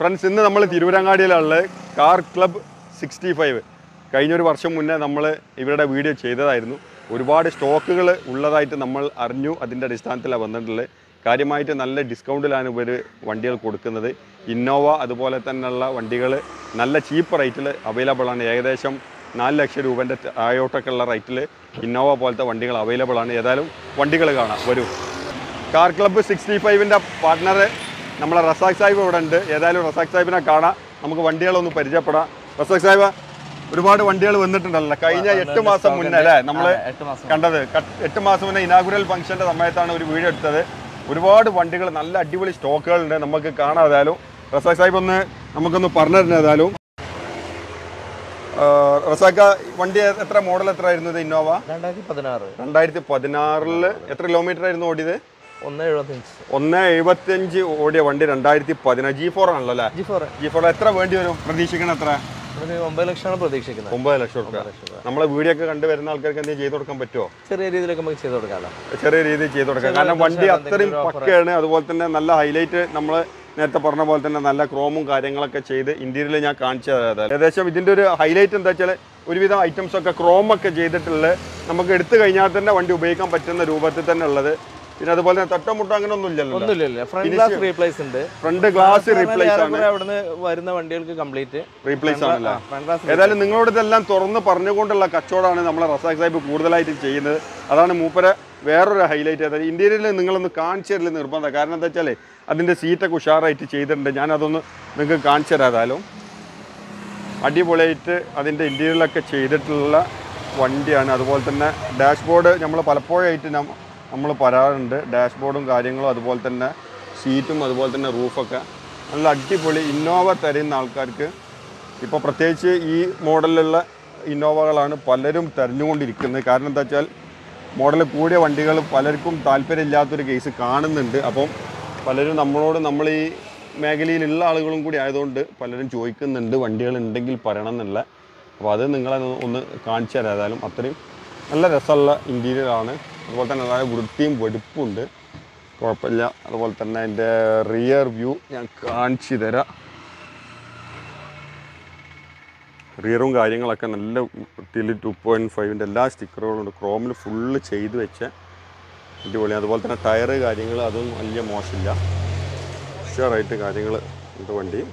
Friends ഇന്ന് നമ്മൾ തിരുവരങ്ങാടിയിലുള്ള കാർ ക്ലബ് സിക്സ്റ്റി ഫൈവ് കഴിഞ്ഞൊരു വർഷം മുന്നേ നമ്മൾ ഇവരുടെ വീഡിയോ ചെയ്തതായിരുന്നു ഒരുപാട് സ്റ്റോക്കുകൾ ഉള്ളതായിട്ട് നമ്മൾ അറിഞ്ഞു അതിൻ്റെ അടിസ്ഥാനത്തിലാണ് വന്നിട്ടുള്ളത് കാര്യമായിട്ട് നല്ല ഡിസ്കൗണ്ടിലാണ് ഇവർ വണ്ടികൾ കൊടുക്കുന്നത് ഇന്നോവ അതുപോലെ തന്നെയുള്ള വണ്ടികൾ നല്ല ചീപ്പ് റേറ്റിൽ അവൈലബിൾ ആണ് ഏകദേശം നാല് ലക്ഷം രൂപൻ്റെ താഴോട്ടൊക്കെ ഉള്ള റേറ്റിൽ ഇന്നോവ പോലത്തെ വണ്ടികൾ അവൈലബിൾ ആണ് ഏതായാലും വണ്ടികൾ കാണാം വരൂ കാർ ക്ലബ്ബ് സിക്സ്റ്റി ഫൈവിൻ്റെ പാർട്ട്ണർ നമ്മളെ റസാഖ് സാഹിബ് ഇവിടെ ഉണ്ട് ഏതായാലും റസാഖ് സാഹിബിനെ കാണാം നമുക്ക് വണ്ടികളൊന്ന് പരിചയപ്പെടാം റസാഖ് സാഹിബ് ഒരുപാട് വണ്ടികൾ വന്നിട്ടുണ്ടല്ലോ കഴിഞ്ഞ എട്ട് മാസം മുന്നേ അല്ലേ നമ്മൾ എട്ട് മാസം കണ്ടത് ക- എട്ട് മാസം മുന്നേ ഇനാഗുറൽ ഫംഗ്ഷന്റെ സമയത്താണ് ഒരു വീഡിയോ എടുത്തത് ഒരുപാട് വണ്ടികൾ നല്ല അടിപൊളി സ്റ്റോക്കുകളുണ്ട് നമുക്ക് കാണാം ഏതായാലും റസാഖ് സാഹിബ് ഒന്ന് നമുക്കൊന്ന് പറഞ്ഞു തരുന്നത് ഏതായാലും ആ, റസാഖ വണ്ടി എത്ര മോഡൽ എത്ര ആയിരുന്നു ഇത് ഇന്നോവ രണ്ടായിരത്തി പതിനാറ് രണ്ടായിരത്തി പതിനാറില് എത്ര കിലോമീറ്റർ ആയിരുന്നു ഓടിയത് ഒന്ന് എഴുപത്തഞ്ച് ഒന്ന് എഴുപത്തിയഞ്ച് ഓടിയ വണ്ടി രണ്ടായിരത്തി പതിനാറ് ജി ഫോർ ആണല്ലോ അല്ലേ ജി ഫോർ ജി ഫോർ എത്ര വേണ്ടി വരും പ്രതീക്ഷിക്കണം എത്ര ഒരു ഒമ്പത് ലക്ഷമാണ് പ്രതീക്ഷിക്കുന്നത് ഒമ്പത് ലക്ഷം റുപ്യ നമ്മളെ വീഡിയോ ഒക്കെ കണ്ടുവരുന്ന ആൾക്കാർക്ക് എന്തെങ്കിലും ചെയ്ത് കൊടുക്കാൻ പറ്റുമോ ചെറിയ രീതിയിലൊക്കെ നമുക്ക് ചെയ്ത് കൊടുക്കാമല്ലോ ചെറിയ രീതിയിൽ ചെയ്ത് കൊടുക്കാം കാരണം വണ്ടി അത്രയും പക്കയാണ് അതുപോലെ തന്നെ നല്ല ഹൈലൈറ്റ് നമ്മൾ നേരത്തെ പറഞ്ഞ പോലെ തന്നെ നല്ല ക്രോമും കാര്യങ്ങളൊക്കെ ചെയ്ത് ഇന്ത്യയിൽ ഞാൻ കാണിച്ചു തരാം ഏകദേശം ഇതിൻ്റെ ഒരു ഹൈലൈറ്റ് എന്താ വെച്ചാൽ ഒരുവിധം ഐറ്റംസ് ഒക്കെ ക്രോമൊക്കെ ചെയ്തിട്ടുള്ളത് നമുക്ക് എടുത്തു കഴിഞ്ഞാൽ തന്നെ വണ്ടി ഉപയോഗിക്കാൻ പറ്റുന്ന രൂപത്തിൽ തന്നെ ഉള്ളത് പിന്നെ അതുപോലെ തന്നെ തട്ടോ മുട്ടോ അങ്ങനെ ഒന്നും ഇല്ലല്ലോ ഒന്നുമില്ല ഫ്രണ്ട് ഗ്ലാസ് റീപ്ലേസ് ഉണ്ട് ഫ്രണ്ട് ഗ്ലാസ് റീപ്ലേസ് ആണ് ഏറെക്കുറെ അവിടുന്ന് വരുന്ന വണ്ടികൾക്ക് കംപ്ലീറ്റ് റീപ്ലേസ് ആണല്ലേ ഫ്രണ്ട് ഗ്ലാസ് ഏതായാലും നിങ്ങളോട് ഇതെല്ലാം തുറന്ന് പറഞ്ഞുകൊണ്ടുള്ള കച്ചവടമാണ് നമ്മളെ റസാഖ് സാഹിബ് കൂടുതലായിട്ട് ചെയ്യുന്നത് അതാണ് മൂപ്പര വേറൊരു ഹൈലൈറ്റ് അതായത് ഇന്ത്യയിൽ നിങ്ങളൊന്ന് കാണിച്ചു തരല് നിർബന്ധം കാരണം എന്താ വെച്ചാൽ അതിൻ്റെ സീറ്റൊക്കെ ഉഷാറായിട്ട് ചെയ്തിട്ടുണ്ട് ഞാൻ അതൊന്ന് നിങ്ങൾക്ക് കാണിച്ചു തരാം ഏതായാലും അടിപൊളിയായിട്ട് അതിൻ്റെ ഇൻറ്റീരിയലൊക്കെ ചെയ്തിട്ടുള്ള വണ്ടിയാണ് അതുപോലെ തന്നെ ഡാഷ്ബോർഡ് നമ്മൾ പലപ്പോഴായിട്ട് നമ്മൾ പറയാറുണ്ട് ഡാഷ്ബോർഡും കാര്യങ്ങളും അതുപോലെ തന്നെ സീറ്റും അതുപോലെ തന്നെ റൂഫൊക്കെ നല്ല അടിപൊളി ഇന്നോവ തരുന്ന ആൾക്കാർക്ക് ഇപ്പോൾ പ്രത്യേകിച്ച് ഈ മോഡലിലുള്ള ഇന്നോവകളാണ് പലരും തെരഞ്ഞുകൊണ്ടിരിക്കുന്നത് കാരണം എന്താ വെച്ചാൽ മോഡൽ കൂടിയ വണ്ടികൾ പലർക്കും താല്പര്യമില്ലാത്തൊരു കേസ് കാണുന്നുണ്ട് അപ്പം പലരും നമ്മളോട് നമ്മൾ ഈ മേഖലയിലുള്ള ആളുകളും കൂടി ആയതുകൊണ്ട് പലരും ചോദിക്കുന്നുണ്ട് വണ്ടികൾ ഉണ്ടെങ്കിൽ പറയണം എന്നുള്ള അപ്പോൾ അത് നിങ്ങളെ ഒന്ന് ഒന്ന് കാണിച്ചു തരാം ഏതായാലും അത്രയും നല്ല രസമുള്ള ഇൻറ്റീരിയറാണ് അതുപോലെ തന്നെ നല്ല വൃത്തിയും വെടുപ്പും ഉണ്ട് കുഴപ്പമില്ല അതുപോലെ തന്നെ അതിൻ്റെ റിയർ വ്യൂ ഞാൻ കാണിച്ചു തരാം റിയറും കാര്യങ്ങളൊക്കെ നല്ല വൃത്തിയിൽ ടു പോയിൻറ്റ് ഫൈവിൻ്റെ എല്ലാ സ്റ്റിക്കറുകളും ഉണ്ട് ക്രോമിൽ ഫുള്ള് ചെയ്ത് വെച്ച അടിപൊളി അതുപോലെ തന്നെ ടയറ് കാര്യങ്ങൾ അതും വലിയ മോശമില്ല ഉഷാറായിട്ട് കാര്യങ്ങൾ ഉണ്ട് വണ്ടി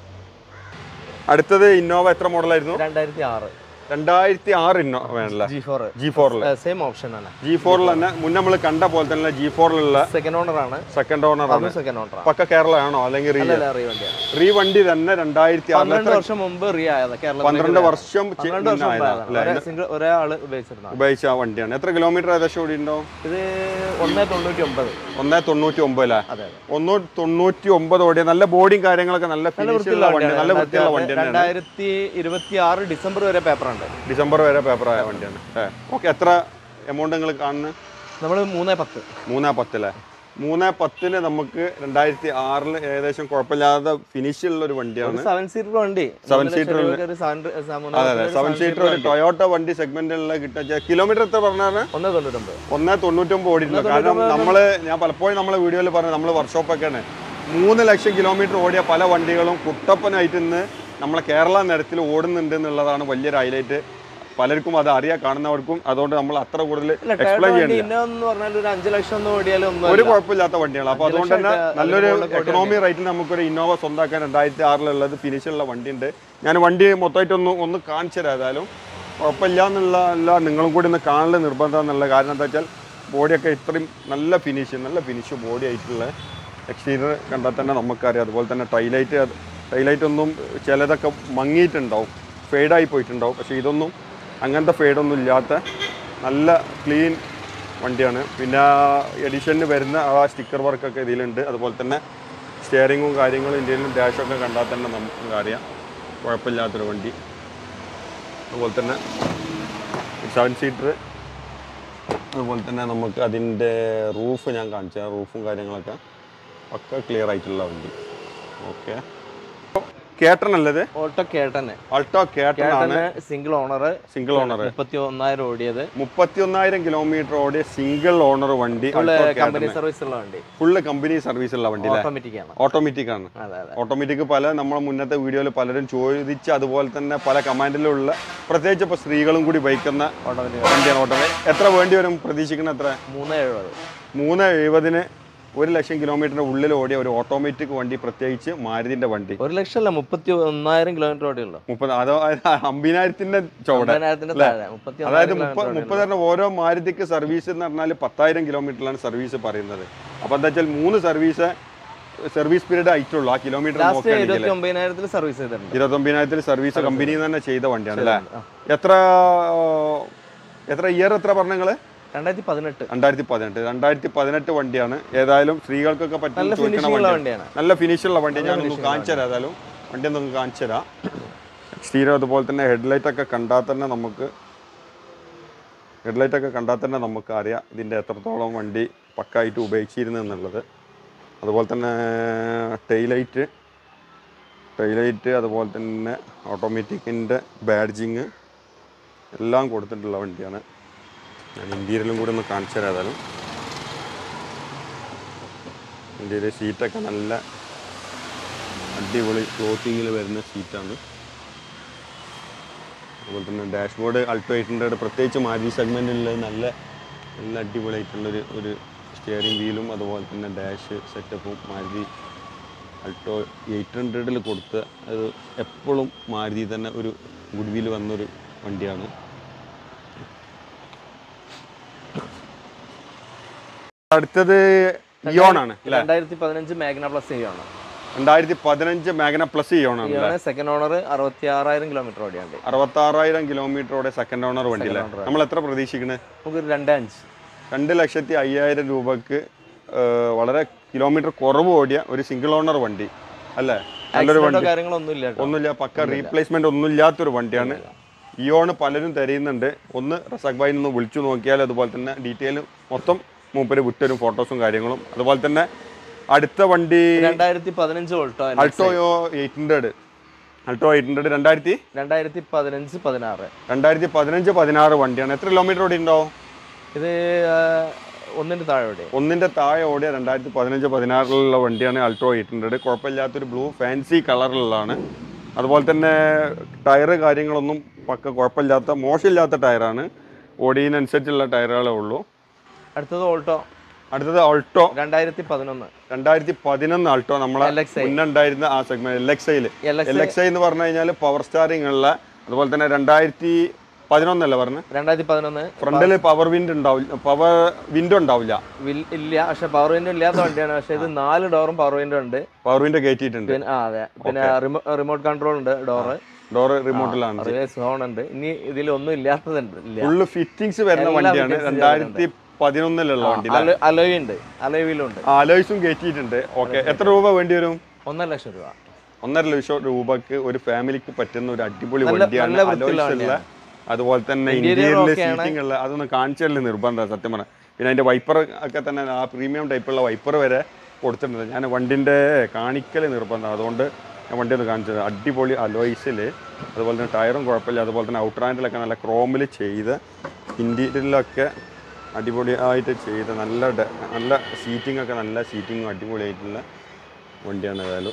അടുത്തത് ഇന്നോവ എത്ര മോഡലായിരുന്നു രണ്ടായിരത്തി ആറ് രണ്ടായിരത്തി ആറ് ഇന്നോവ ആണല്ലേ ജി ഫോർ ജി ഫോറിൽ സെയിം ഓപ്ഷൻ ആണ് ജി ഫോറിൽ തന്നെ മുന്നേ നമ്മൾ കണ്ട പോലെ തന്നെ ജി ഫോറിലുള്ള സെക്കൻഡ് ഓണർ ആണ് സെക്കൻഡ് ഓണറാണ് അതും സെക്കൻഡ് ഓണർ പക്ക കേരള ആണോ അല്ലെങ്കിൽ റീ അല്ലല്ല റീ വണ്ടിയാണ് റീ വണ്ടി തന്നെ രണ്ടായിരത്തി ആറിൽ പന്ത്രണ്ട് വർഷം മുമ്പ് റീ ആയത് കേരളത്തിൽ പന്ത്രണ്ട് വർഷം ചെ- പന്ത്രണ്ട് വർഷം മുന്നേ മുമ്പ് ആയതാ, ആയതാണ്. ഒരേ സിംഗിൾ ഒരേ ആള് ഉപയോഗിച്ചിരുന്നതാണ് ഉപയോഗിച്ച ആ വണ്ടിയാണ് എത്ര കിലോമീറ്റർ ഏകദേശം ഓടിയുണ്ടോ ഇത് ഒന്നേ തൊണ്ണൂറ്റി ഒമ്പത് ഒന്നേ തൊണ്ണൂറ്റി ഒമ്പതിലാ അതെ അതെ ഒന്ന് തൊണ്ണൂറ്റി ഒമ്പത് ഓടിയ നല്ല ബോഡിയും കാര്യങ്ങളൊക്കെ നല്ല ഫിനിഷുള്ള വണ്ടി നല്ല വൃത്തിയുള്ള വണ്ടി തന്നെയാണ് രണ്ടായിരത്തി ഇരുപത്തി ആറ് ഡിസംബർ വരെ പേപ്പർ ഉണ്ട് ഡിസംബർ വരെ പേപ്പറായ വണ്ടിയാണ് ഏ ഓക്കെ എത്ര എമൗണ്ട് നിങ്ങൾ കാണുന്നത് നമ്മൾ മൂന്നേ പത്ത് മൂന്നേ പത്തിലെ മൂന്നേ പത്തിന് നമുക്ക് രണ്ടായിരത്തി ആറിൽ ഏകദേശം കുഴപ്പമില്ലാതെ ഫിനിഷ് ഉള്ള ഒരു വണ്ടിയാണ് സെവൻ സീറ്റർ വണ്ടി Seven മൂന്ന് seater ലക്ഷം ഉള്ള- രൂപയ്ക്ക് ഒരു seven- seven- മൂന്ന് അതെ അതെ lakh seven seven seater seater ഒരു വണ്ടി. ടൊയോട്ട വണ്ടി സെഗ്മെന്റിലുള്ള കിട്ടുക കിലോമീറ്റർ എത്ര പറഞ്ഞാൽ ഒന്നേ തൊണ്ണൂറ്റൊമ്പത് ഒന്നേ തൊണ്ണൂറ്റൊമ്പത് ഓടിയിട്ടുണ്ട് കാരണം നമ്മള് ഞാൻ പലപ്പോഴും നമ്മളെ വീഡിയോയിൽ പറഞ്ഞു നമ്മൾ വർക്ക്ഷോപ്പൊക്കെയാണ് മൂന്ന് ലക്ഷം കിലോമീറ്റർ ഓടിയ പല വണ്ടികളും കുട്ടപ്പനായിട്ട് ഇന്ന് നമ്മളെ കേരള നിരത്തിൽ ഓടുന്നുണ്ട് എന്നുള്ളതാണ് വലിയൊരു ഹൈലൈറ്റ് പലർക്കും അത് അറിയാൻ കാണുന്നവർക്കും അതുകൊണ്ട് നമ്മൾ അത്ര കൂടുതൽ ഇല്ല എക്സ്പ്ലെയിൻ ടൊയോട്ട വണ്ടി ചെയ്യുന്നില്ല ഇന്ന എന്ന് പറഞ്ഞാൽ ഒരു അഞ്ച് ലക്ഷം ഒന്നും ഓടിയാലും ഒന്നും ഒരു അല്ല. കുഴപ്പമില്ലാത്ത വണ്ടിയാണ് അപ്പോൾ അഞ്ച് അതുകൊണ്ട് തന്നെ ലക്ഷം ഒക്കെ നല്ലൊരു അതിന് മുകളിൽ എക്കണോമി റേറ്റിന് നമുക്കൊരു ഇന്നോവ സ്വന്തമാക്കാൻ രണ്ടായിരത്തി ആറിലുള്ളത് ഫിനിഷുള്ള വണ്ടിയുണ്ട് ഞാൻ വണ്ടി മൊത്തമായിട്ടൊന്ന് ഒന്ന് കാണിച്ചു തരാം ഏതായാലും കുഴപ്പമില്ല എന്നുള്ള അല്ല നിങ്ങളും കൂടി ഒന്ന് കാണൽ നിർബന്ധം എന്നുള്ള കാരണം എന്താ വെച്ചാൽ ബോഡിയൊക്കെ ഇത്രയും നല്ല ഫിനിഷ് നല്ല ഫിനിഷ് ബോഡി ആയിട്ടുള്ള എക്സ്റ്റീരിയർ കണ്ടാൽ തന്നെ നമുക്കറിയാം അതുപോലെ തന്നെ ടൈലൈറ്റ് ടൈലൈറ്റ് ഒന്നും ചിലതൊക്കെ മങ്ങിയിട്ടുണ്ടാവും ഫെയ്ഡായി പോയിട്ടുണ്ടാവും പക്ഷേ ഇതൊന്നും അങ്ങനത്തെ ഫെയ്ഡൊന്നും ഇല്ലാത്ത നല്ല ക്ലീൻ വണ്ടിയാണ് പിന്നെ എഡിഷന് വരുന്ന ആ സ്റ്റിക്കർ വർക്കൊക്കെ ഇതിലുണ്ട് അതുപോലെ തന്നെ സ്റ്റിയറിങ്ങും കാര്യങ്ങളും ഇന്ത്യയിലും ഡാഷൊക്കെ കണ്ടാൽ തന്നെ നമുക്ക് അറിയാം കുഴപ്പമില്ലാത്തൊരു വണ്ടി അതുപോലെ തന്നെ സെവൻ സീറ്റർ അതുപോലെ തന്നെ നമുക്ക് അതിൻ്റെ റൂഫ് ഞാൻ കാണിച്ച റൂഫും കാര്യങ്ങളൊക്കെ ഒക്കെ ക്ലിയർ ആയിട്ടുള്ള വണ്ടി ഓക്കെ കേട്ടൺ അല്ലത് ഓട്ടോ കേട്ടന് അൾട്ടോ കേട്ടൺ ആണ് K ten single owner single owner മുപ്പത്തി ഒന്നായിരം ഓടിയത് മുപ്പത്തി ഒന്നായിരം കിലോമീറ്റർ ഓടിയ സിംഗിൾ ഓണർ വണ്ടി കമ്പനി സർവീസ് ഉള്ള വണ്ടി ഫുള്ള് കമ്പനി സർവീസ് ഉള്ള വണ്ടി അല്ലേ ഓട്ടോമാറ്റിക് ആണ് ഓട്ടോമാറ്റിക് ആണ് അതെ അതെ ഓട്ടോമാറ്റിക് പല നമ്മളെ മുന്നത്തെ വീഡിയോയിൽ പലരും ചോദിച്ച് അതുപോലെ തന്നെ പല കമാൻഡിലുള്ള പ്രത്യേകിച്ച് ഇപ്പോൾ സ്ത്രീകളും കൂടി ബൈക്കുന്ന ഓട്ടോമാറ്റിക് വണ്ടിയാണ് ഓട്ടോമാറ്റിക് എത്ര വേണ്ടി വരും പ്രതീക്ഷിക്കുന്ന എത്ര മൂന്ന് എഴുപത് മൂന്ന് എഴുപതിന് ഒരു ലക്ഷം കിലോമീറ്ററിന് ഉള്ളിൽ ഓടിയ ഒരു ഓട്ടോമാറ്റിക് വണ്ടി പ്രത്യേകിച്ച് മാരുതിന്റെ വണ്ടി ഒരു ലക്ഷം അല്ല മുപ്പത്തി ഒന്നായിരം കിലോമീറ്റർ ഓടിയുള്ളൂ മുപ്പത് അതോ അമ്പതിനായിരത്തിന്റെ ചോട അമ്പതിനായിരത്തിന്റെ താഴെ മുപ്പത്തി അതായത് ഒന്നായിരം മുപ്പത് മുപ്പതെണ്ണം ഓരോ മാരുതിക്ക് സർവീസ് എന്ന് പറഞ്ഞാൽ പത്തായിരം കിലോമീറ്ററിലാണ് സർവീസ് പറയുന്നത് അപ്പൊ എന്താ വെച്ചാൽ മൂന്ന് സർവീസ് സർവീസ് പീരീഡ് ആയിട്ടുള്ളൂ ആ കിലോമീറ്റർ ലാസ്റ്റ് നോക്കുകയാണെങ്കിൽ ഇരുപത്തി ഒമ്പതിനായിരത്തിൽ സർവീസ് ചെയ്തിട്ടുണ്ട് ഇരുപത്തൊമ്പതിനായിരത്തിൽ സർവീസ് കമ്പനിയിൽ തന്നെ ചെയ്ത വണ്ടിയാണ് അല്ലേ ആ. എത്ര എത്ര ഇയർ എത്ര പറഞ്ഞ നിങ്ങള് രണ്ടായിരത്തി പതിനെട്ട് രണ്ടായിരത്തി പതിനെട്ട് രണ്ടായിരത്തി പതിനെട്ട് വണ്ടിയാണ് ഏതായാലും സ്ത്രീകൾക്കൊക്കെ നല്ല പറ്റുന്ന ചോദിക്കുന്ന ഫിനിഷിംഗ് ഉള്ള വണ്ടിയാണ് വണ്ടിയാണ് നല്ല ഫിനിഷുള്ള വണ്ടി ഞാനൊന്ന് കാണിച്ചു തരാം ഏതായാലും വണ്ടി ഒന്ന് കാണിച്ചു തരാം എക്സ്റ്റീരിയർ അതുപോലെ തന്നെ ഹെഡ്ലൈറ്റ് ഒക്കെ കണ്ടാൽ തന്നെ നമുക്ക് ഹെഡ്ലൈറ്റ് ഒക്കെ കണ്ടാൽ തന്നെ നമുക്ക് അറിയാം ഇതിൻ്റെ എത്രത്തോളം വണ്ടി പക്കായിട്ട് ഉപയോഗിച്ചിരുന്നു എന്നുള്ളത് അതുപോലെ തന്നെ ടൈലൈറ്റ് ടൈലൈറ്റ് അതുപോലെ തന്നെ ഓട്ടോമാറ്റിക്കിൻ്റെ ബാഡ്ജിങ് എല്ലാം കൊടുത്തിട്ടുള്ള വണ്ടിയാണ് ഞാൻ ഇന്ത്യയിലും കൂടി ഒന്ന് കാണിച്ചു തരാം ഏതായാലും ഇന്ത്യയിലെ സീറ്റൊക്കെ നല്ല അടിപൊളി ക്ലോത്തിങ്ങിൽ വരുന്ന സീറ്റാണ് അതുപോലെ തന്നെ ഡാഷ്ബോർഡ് അൾട്ടോ എയ്റ്റ് ഹൺഡ്രഡ് പ്രത്യേകിച്ച് മാരുതി സെഗ്മെൻറ്റിലുള്ള നല്ല നല്ല അടിപൊളിയായിട്ടുള്ളൊരു ഒരു സ്റ്റിയറിംഗ് വീലും അതുപോലെ തന്നെ ഡാഷ് സെറ്റപ്പും മാരുതി അൾട്ടോ എയ്റ്റ് ഹൺഡ്രഡിൽ കൊടുത്ത അത് എപ്പോഴും മാരുതി തന്നെ ഒരു ഗുഡ് വിൽ വന്നൊരു വണ്ടിയാണ് അടുത്തത് ഇയോൺ ആണ് അല്ലേ രണ്ടായിരത്തി പതിനഞ്ച് മാഗ്ന പ്ലസ് ആണ് രണ്ടായിരത്തി പതിനഞ്ച് മാഗ്ന പ്ലസ് ഇയോൺ ആണ് ഇയാണ് സെക്കൻഡ് ഓണർ അറുപത്തി ആറായിരം കിലോമീറ്റർ ഓടിയുണ്ട് അറുപത്താറായിരം കിലോമീറ്ററോടെ സെക്കൻഡ് ഓണർ വണ്ടി അല്ലേ നമ്മൾ എത്ര പ്രതീക്ഷിക്കുന്നത് നമുക്ക് രണ്ട് അഞ്ച് രണ്ട് ലക്ഷത്തി അയ്യായിരം രൂപക്ക് ഏർ, വളരെ കിലോമീറ്റർ കുറവ് ഓടിയ ഒരു സിംഗിൾ ഓണർ വണ്ടി അല്ലേ നല്ലൊരു ആക്സിഡന്റോ വണ്ടി കാര്യങ്ങളൊന്നും ഇല്ല കേട്ടോ ഒന്നുമില്ല പക്ക റീപ്ലേസ്മെന്റ് ഒന്നുമില്ലാത്തൊരു വണ്ടിയാണ് ഇയോണ് പലരും തരുന്നുണ്ട് ഒന്ന് റസാഖ് ഭായി ഒന്ന് വിളിച്ചു നോക്കിയാൽ അതുപോലെ തന്നെ ഡീറ്റെയിൽ മൊത്തം മൂപ്പര് വിട്ടരും ഫോട്ടോസും കാര്യങ്ങളും അതുപോലെ തന്നെ അടുത്ത വണ്ടി രണ്ടായിരത്തി പതിനഞ്ച് ഓൾട്ടോ അൾട്ടോയോ eight hundred Alto eight hundred രണ്ടായിരത്തി രണ്ടായിരത്തി പതിനഞ്ച് പതിനാറ് രണ്ടായിരത്തി പതിനഞ്ച് പതിനാറ് വണ്ടിയാണ് എത്ര കിലോമീറ്റർ ഓടി ഉണ്ടാവും ഇത് ആ, ഒന്നിന്റെ താഴെ ഓടി ഒന്നിന്റെ താഴെ ഓടിയ രണ്ടായിരത്തി പതിനഞ്ച് പതിനാറിലുള്ള വണ്ടിയാണ് അൾട്ടോ എയ്റ്റ് ഹൺഡ്രഡ് കുഴപ്പമില്ലാത്തൊരു ബ്ലൂ ഫാൻസി കളറിലുള്ളതാണ് അതുപോലെ തന്നെ ടയറ് കാര്യങ്ങളൊന്നും പക്ക കുഴപ്പമില്ലാത്ത മോശമില്ലാത്ത ടയറാണ് ഓടിയതിനനുസരിച്ചുള്ള ടയറുകളേ ഉള്ളൂ അടുത്തത് ഓൾട്ടോ അടുത്തത് അൾട്ടോ രണ്ടായിരത്തി പതിനൊന്ന് രണ്ടായിരത്തി പതിനൊന്ന് അൾട്ടോ നമ്മളെ LXi. മുന്നുണ്ടായിരുന്ന ആ സെഗ്മെന്റ് എൽ എക്സ് ഐയിൽ L X L X I എന്ന് പറഞ്ഞു കഴിഞ്ഞാൽ പവർ സ്റ്റാറിംഗ് ഉള്ള അതുപോലെ തന്നെ രണ്ടായിരത്തി പതിനൊന്നല്ല പറഞ്ഞത് രണ്ടായിരത്തി പതിനൊന്ന് ഫ്രണ്ടിൽ പവർ വിൻഡ് ഉണ്ടാവില്ല പവർ വിൻഡോ ഉണ്ടാവില്ല വിൽ ഇല്ല പക്ഷെ പവർ വിൻഡോ ഇല്ലാത്ത വണ്ടിയാണ് പക്ഷെ ഇത് നാല് ഡോറും പവർ വിൻഡോ ഉണ്ട് പവർ വിൻഡോ കയറ്റിയിട്ടുണ്ട് പിന്നെ ആ അതെ പിന്നെ റിമോട്ട് കൺട്രോൾ ഉണ്ട് ഡോറ് ഡോറ് റിമോട്ടിലാണ് റിവേഴ്സ് ഹോൺ ഉണ്ട് ഇനി ഇതിൽ ഒന്നും ഇല്ലാത്തതുണ്ട് ഇല്ല ഫുള്ള് ഫിറ്റിങ്സ് വരുന്ന എല്ലാ വണ്ടിയാണ് fittings രണ്ടായിരത്തി പതിനൊന്നിലുള്ള വണ്ടി അലോയ് ഉണ്ട് അലോയ് വീലും ഉണ്ട് അലോയ്സും കയറ്റിയിട്ടുണ്ട് ഓക്കെ എത്ര രൂപ വേണ്ടി വരും ഒന്നര ലക്ഷം രൂപ ഒന്നര ലക്ഷം രൂപക്ക് ഒരു ഫാമിലിക്ക് പറ്റുന്ന ഒരു അടിപൊളി നല്ല- വണ്ടിയാണ് നല്ല വൃത്തിയുള്ള അലോയ്സ് ഉള്ള അതുപോലെ തന്നെ Interior ഇന്ത്യയിലെ okay ആണ്. സീറ്റിംഗ് ഉള്ള അതൊന്ന് കാണിച്ചല്ലേ നിർബന്ധം സത്യം പറഞ്ഞാൽ പിന്നെ അതിന്റെ വൈപ്പർ ഒക്കെ തന്നെ ആ പ്രീമിയം ടൈപ്പുള്ള വൈപ്പർ വരെ കൊടുത്തിട്ടുണ്ട് ഞാൻ വണ്ടിന്റെ കാണിക്കൽ നിർബന്ധം അതുകൊണ്ട് ഞാൻ വണ്ടി ഒന്ന് കാണിച്ചത് അടിപൊളി അലോയ്സിൽ അതുപോലെ തന്നെ ടയറും കുഴപ്പമില്ല അതുപോലെ തന്നെ ഔട്ടർ ഹാൻഡിലൊക്കെ നല്ല ക്രോമിൽ ചെയ്ത് ഇന്റീരിയറിലൊക്കെ അടിപൊളിയായിട്ട് ചെയ്ത് നല്ല ഡ- നല്ല സീറ്റിംഗ് ഒക്കെ നല്ല സീറ്റിങ്ങും അടിപൊളിയായിട്ടുള്ള വണ്ടിയാണ് ഏതായാലും